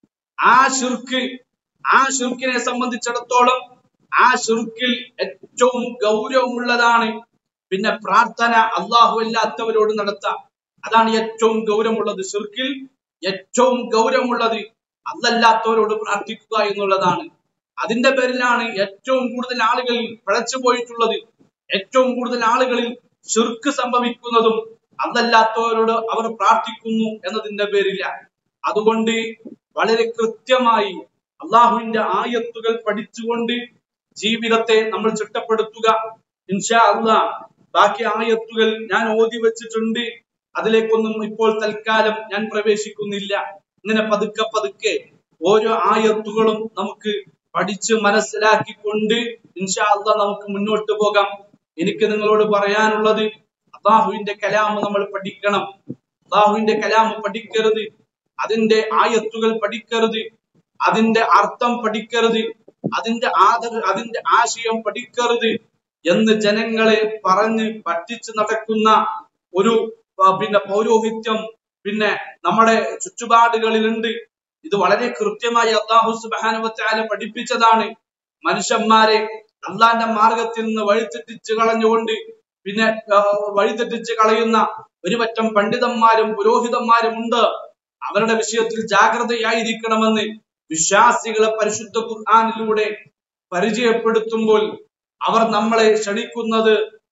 ആ ഷിർക്ക് ആ ഷിർക്കിനെ സംബന്ധിച്ചിടത്തോളം ആ ഷിർക്കിൽ ഏറ്റവും ഗൗരവമുള്ളതാണ് പിന്നെ പ്രാർത്ഥന അള്ളാഹു അല്ലാത്തവരോട് നടത്താം അതാണ് ഏറ്റവും ഗൗരവമുള്ളത് ഷിർക്കിൽ ഏറ്റവും ഗൗരവമുള്ളത് അല്ലല്ലാത്തവരോട് പ്രാർത്ഥിക്കുക എന്നുള്ളതാണ് അതിന്റെ പേരിലാണ് ഏറ്റവും കൂടുതൽ ആളുകൾ പിഴച്ചു പോയിട്ടുള്ളത് ഏറ്റവും കൂടുതൽ ആളുകളിൽ ശിർക്ക് സംഭവിക്കുന്നതും അതല്ലാത്തവരോട് അവർ പ്രാർത്ഥിക്കുന്നു എന്നതിന്റെ പേരില്ല അതുകൊണ്ട് വളരെ കൃത്യമായി അള്ളാഹുവിന്റെ ആയത്തുകൾ പഠിച്ചുകൊണ്ട് ജീവിതത്തെ നമ്മൾ ചിട്ടപ്പെടുത്തുക ഇൻഷാ അള്ളാ ബാക്കി ആയത്തുകൾ ഞാൻ ഓതി വെച്ചിട്ടുണ്ട് അതിലേക്കൊന്നും ഇപ്പോൾ തൽക്കാലം ഞാൻ പ്രവേശിക്കുന്നില്ല ഇങ്ങനെ പതുക്കെ പതുക്കെ ഓരോ ആയത്തുകളും നമുക്ക് പഠിച്ച് മനസ്സിലാക്കിക്കൊണ്ട് ഇൻഷാ അള്ളാ നമുക്ക് മുന്നോട്ട് പോകാം എനിക്ക് നിങ്ങളോട് പറയാനുള്ളത് അള്ളാഹുവിന്റെ കലാമ് നമ്മൾ പഠിക്കണം അള്ളാഹുവിന്റെ കലാമ് പഠിക്കരുത് അതിന്റെ ആയത്തുകൾ പഠിക്കരുത് അതിന്റെ അർത്ഥം പഠിക്കരുത് അതിന്റെ ആദർ അതിന്റെ ആശയം പഠിക്കരുത് എന്ന് ജനങ്ങളെ പറഞ്ഞ് പറ്റിച്ച് നടക്കുന്ന ഒരു ആ, പിന്നെ പൗരോഹിത്യം പിന്നെ നമ്മുടെ ചുറ്റുപാടുകളിലുണ്ട് ഇത് വളരെ കൃത്യമായി അള്ളാഹു സുബാനുവത്താല പഠിപ്പിച്ചതാണ് മനുഷ്യന്മാരെ അള്ളാന്റെ മാർഗത്തിൽ നിന്ന് വഴിതെറ്റിച്ച് കളഞ്ഞുകൊണ്ട് പിന്നെ ആ, വഴിതെറ്റിച്ച് കളയുന്ന ഒരു പറ്റം പണ്ഡിതന്മാരും പുരോഹിതന്മാരും ഉണ്ട് അവരുടെ വിഷയത്തിൽ ജാഗ്രതയായിരിക്കണമെന്ന് വിശ്വാസികളെ പരിശുദ്ധ ഖുർആാനിലൂടെ പരിചയപ്പെടുത്തുമ്പോൾ അവർ നമ്മളെ ക്ഷണിക്കുന്നത്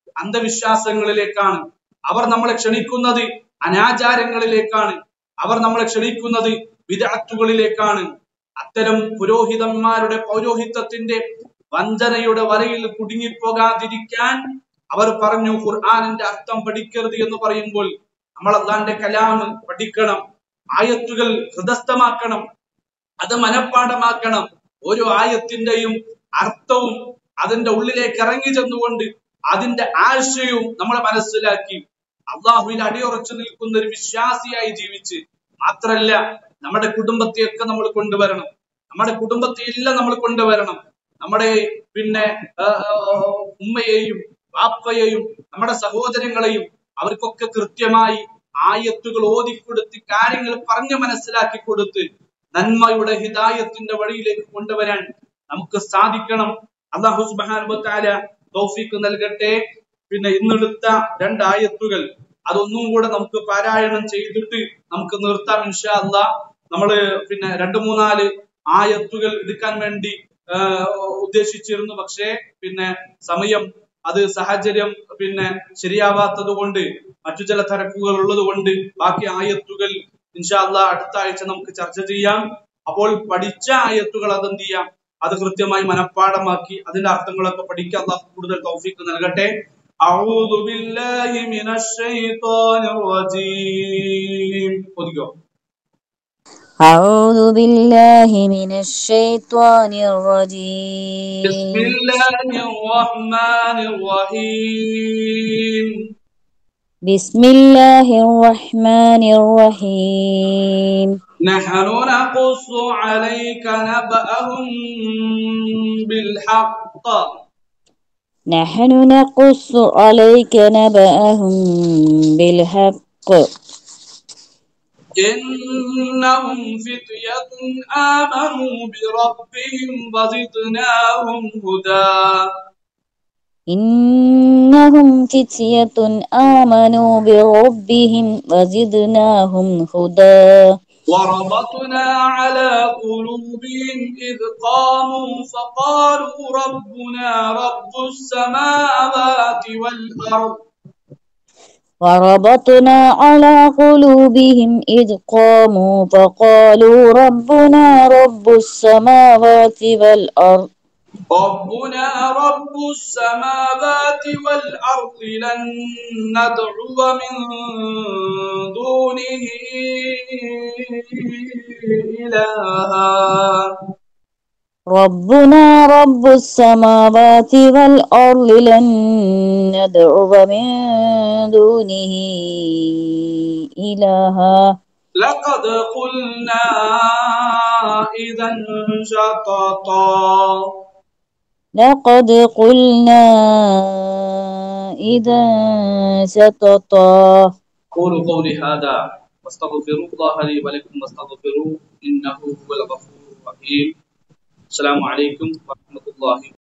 അന്ധവിശ്വാസങ്ങളിലേക്കാണ് അവർ നമ്മളെ ക്ഷണിക്കുന്നത് അനാചാരങ്ങളിലേക്കാണ് അവർ നമ്മളെ ക്ഷണിക്കുന്നത് വിദഗ്ധകളിലേക്കാണ് അത്തരം പുരോഹിതന്മാരുടെ പൗരോഹിത്യത്തിന്റെ വഞ്ചനയുടെ വലയിൽ കുടുങ്ങിപ്പോകാതിരിക്കാൻ അവർ പറഞ്ഞു ഖുർആാനിന്റെ അർത്ഥം പഠിക്കരുത് എന്ന് പറയുമ്പോൾ നമ്മൾ അള്ളാന്റെ കലാമ് പഠിക്കണം ആയത്തുകൾ ഹൃദസ്ഥമാക്കണം അത് മനഃപ്പാഠമാക്കണം ഓരോ ആയത്തിന്റെയും അർത്ഥവും അതിന്റെ ഉള്ളിലേക്ക് ഇറങ്ങി ചെന്നുകൊണ്ട് അതിന്റെ ആശയവും നമ്മൾ മനസ്സിലാക്കി അള്ളാഹുവിൽ അടിയുറച്ചു നിൽക്കുന്ന ഒരു വിശ്വാസിയായി ജീവിച്ച് മാത്രല്ല നമ്മുടെ കുടുംബത്തെയൊക്കെ നമ്മൾ കൊണ്ടുവരണം നമ്മുടെ കുടുംബത്തെ എല്ലാം നമ്മൾ കൊണ്ടുവരണം നമ്മുടെ പിന്നെ ആ, ആ, ഉമ്മയെയും വാപ്പയെയും നമ്മുടെ സഹോദരങ്ങളെയും അവർക്കൊക്കെ കൃത്യമായി ആയത്തുകൾ ഓതിക്കൊടുത്ത് കാര്യങ്ങൾ പറഞ്ഞു മനസ്സിലാക്കി കൊടുത്ത് നന്മയുടെ ഹിദായത്തിന്റെ വഴിയിലേക്ക് കൊണ്ടുവരാൻ നമുക്ക് സാധിക്കണം അള്ളാഹു സുബാനുബത്താല തൗഫീക്ക് നൽകട്ടെ പിന്നെ ഇന്നെടുത്ത രണ്ടായത്തുകൾ അതൊന്നും കൂടെ നമുക്ക് പാരായണം ചെയ്തിട്ട് നമുക്ക് നിർത്താം ഇൻഷാ അള്ളാ നമ്മള് പിന്നെ രണ്ടു മൂന്നാല് ആയത്തുകൾ എടുക്കാൻ വേണ്ടി ആ, ഉദ്ദേശിച്ചിരുന്നു പക്ഷേ പിന്നെ സമയം അത് സാഹചര്യം പിന്നെ ശരിയാവാത്തത് കൊണ്ട് മറ്റു ചില തിരക്കുകൾ ഉള്ളത് കൊണ്ട് ബാക്കി ആയത്തുകൾ ഇൻഷാല്ല അടുത്ത ആഴ്ച നമുക്ക് ചർച്ച ചെയ്യാം അപ്പോൾ പഠിച്ച ആയത്തുകൾ അതെന്ത് ചെയ്യാം അത് കൃത്യമായി മനഃപ്പാഠമാക്കി അതിന്റെ അർത്ഥങ്ങളൊക്കെ പഠിക്കാൻ അള്ളാഹു കൂടുതൽ തൗഫീക്ക് നൽകട്ടെ أعوذ بالله من الشيطان الرجيم ഒതുക്കോ أعوذ بالله من الشيطان بسم الرجيم الله الرحمن الرحيم بسم الله الرحمن الرحيم نحن نقص عليك نبأهم بالحق نحن نقص عليك نبأهم بالحق إنهم فتية آمنوا بربهم وزدناهم هدى إنهم فتية آمنوا بربهم وزدناهم هدى وربطنا على قلوبهم إذ قاموا فقالوا ربنا رب السماوات والأرض وربطنا على قلوبهم إذ قاموا فقالوا ربنا رب السماوات والأرض ربنا رب السماوات والأرض لن ندعو من دونه إلها ربنا رب السماوات والأرض لن ندعو من دونه إلها لقد قلنا إذا شططا لقد قلنا إذا شططا قولوا قولي هذا واستغفروا الله لي ولكم واستغفروه إنه هو الغفور الرحيم السلام عليكم ورحمة الله